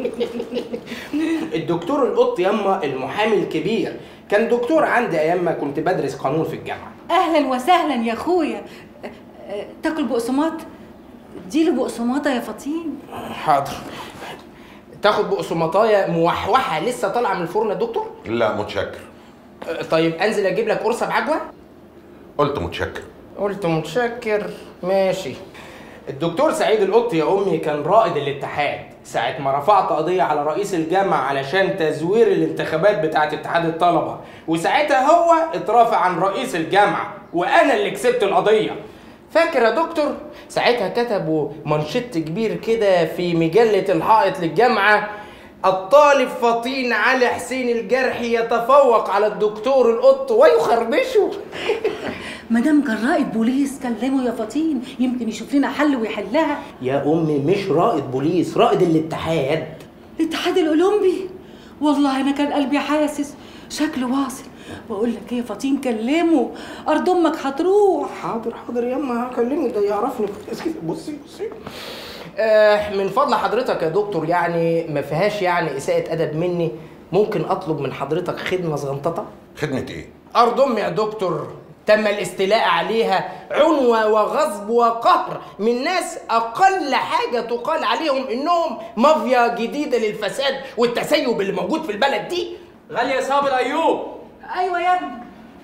الدكتور القط يما المحامي الكبير كان دكتور عندي ايام ما كنت بدرس قانون في الجامعه اهلا وسهلا يا اخويا أه، أه، تاكل بقسماط اديله بقسماطه يا فاطين حاضر تاخد بقسماطايه موحوحه لسه طالعه من الفرن يا دكتور لا متشكر أه، طيب انزل اجيب لك قرصه بعجوه قلت متشكر قلت متشكر ماشي الدكتور سعيد القط يا امي كان رائد الاتحاد ساعة ما رفعت قضية على رئيس الجامعة علشان تزوير الانتخابات بتاعة اتحاد الطلبة وساعتها هو اترافع عن رئيس الجامعة وأنا اللي كسبت القضية فاكر يا دكتور ساعتها كتبوا منشط كبير كده في مجلة الحائط للجامعة الطالب فطين علي حسين الجرحي يتفوق على الدكتور القط ويخربشه مدام كان رائد بوليس كلمه يا فاطين يمكن يشوف لنا حل ويحلها يا امي مش رائد بوليس رائد الاتحاد الاتحاد الاولمبي والله انا كان قلبي حاسس شكله واصل بقول لك ايه يا فاطين كلمه ارض امك هتروح حاضر حاضر ياما هكلمه ده يعرفني كويس كده. بصي بصي آه من فضل حضرتك يا دكتور يعني ما فيهاش يعني اساءة ادب مني ممكن اطلب من حضرتك خدمه صغنططه خدمة ايه؟ ارض امي يا دكتور تم الاستيلاء عليها عنوة وغصب وقهر من ناس أقل حاجة تقال عليهم إنهم مافيا جديدة للفساد والتسيب اللي موجود في البلد دي غالية صابر أيوب ايوه يا ابني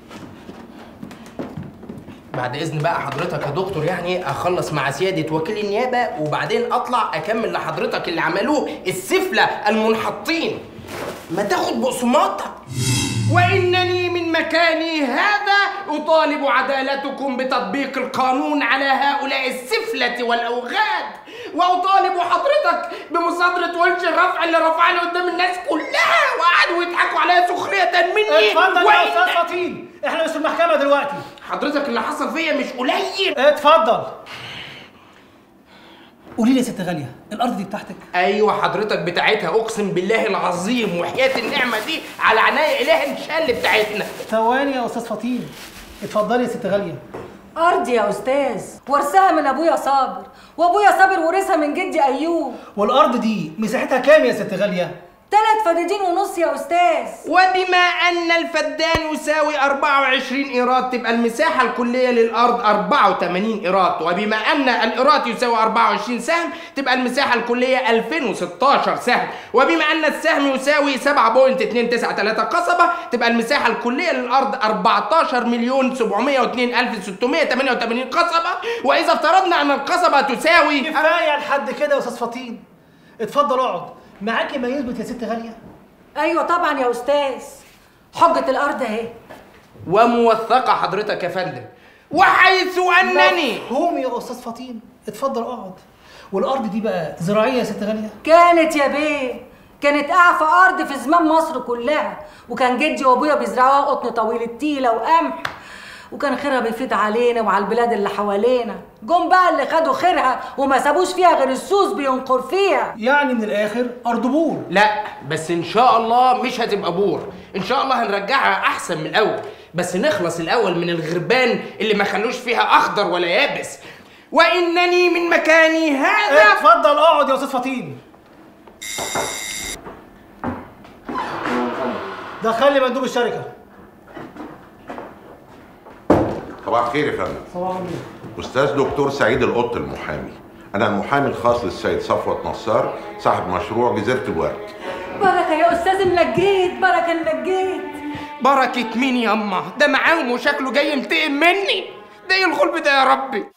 بعد إذن بقى حضرتك يا دكتور يعني أخلص مع سيادة وكيل النيابة وبعدين أطلع أكمل لحضرتك اللي عملوه السفلة المنحطين ما تاخد بقسماطة وإنني من مكاني هذا أطالب عدالتكم بتطبيق القانون على هؤلاء السفلة والأوغاد وأطالب حضرتك بمصادرة وجه الرفع اللي رفعني قدام الناس كلها وقعدوا يضحكوا عليا سخرية مني اتفضل يا وإن- أستاذ فطين احنا مش في المحكمة دلوقتي حضرتك اللي حصل فيا مش قليل اتفضل قولي لي يا ست غالية الأرض دي بتاعتك ايوه حضرتك بتاعتها اقسم بالله العظيم وحياه النعمه دي على عناية اله ان شاء الله بتاعتنا ثواني يا أستاذ فطين اتفضلي يا ست غالية ارض يا استاذ ورثها من ابويا صابر وابويا صابر ورثها من جدي ايوب والارض دي مساحتها كام يا ست غاليه ثلاث فدادين ونص يا استاذ وبما ان الفدان يساوي 24 ايراد تبقى المساحه الكليه للارض 84 ايراد وبما ان الايراد يساوي 24 سهم تبقى المساحه الكليه 2016 سهم وبما ان السهم يساوي 7.293 قصبه تبقى المساحه الكليه للارض 14 مليون 702 الف 688 قصبه واذا افترضنا ان القصبه تساوي كفايه لحد كده يا استاذ فطين اتفضل اقعد معاكي ما يثبت يا ست غاليه ايوه طبعا يا استاذ حجه الارض اهي وموثقه حضرتك يا فندم وحيث انني مفهوم يا استاذ فطين اتفضل اقعد والارض دي بقى زراعيه يا ست غاليه كانت يا بيه كانت اعفى ارض في زمان مصر كلها وكان جدي وابويا بيزرعوها قطن طويل التيله وقمح وكان خيرها بيفيض علينا وعلى البلاد اللي حوالينا جم بقى اللي خدوا خيرها وما سابوش فيها غير السوس بينقر فيها يعني من الاخر ارض بور لا بس ان شاء الله مش هتبقى بور ان شاء الله هنرجعها احسن من الاول بس نخلص الاول من الغربان اللي ما خلوش فيها اخضر ولا يابس وانني من مكاني هذا اتفضل اقعد يا استاذ فطين دخل لي مندوب الشركه صباح الخير يا فندم صباح النور استاذ دكتور سعيد القط المحامي انا المحامي الخاص للسيد صفوت نصار صاحب مشروع جزيره الورد بركه يا استاذ منجيت بركه منجيت بركة مين ياما ده معاهم وشكله جاي ينتقم مني ده ايه الغلب ده يا ربي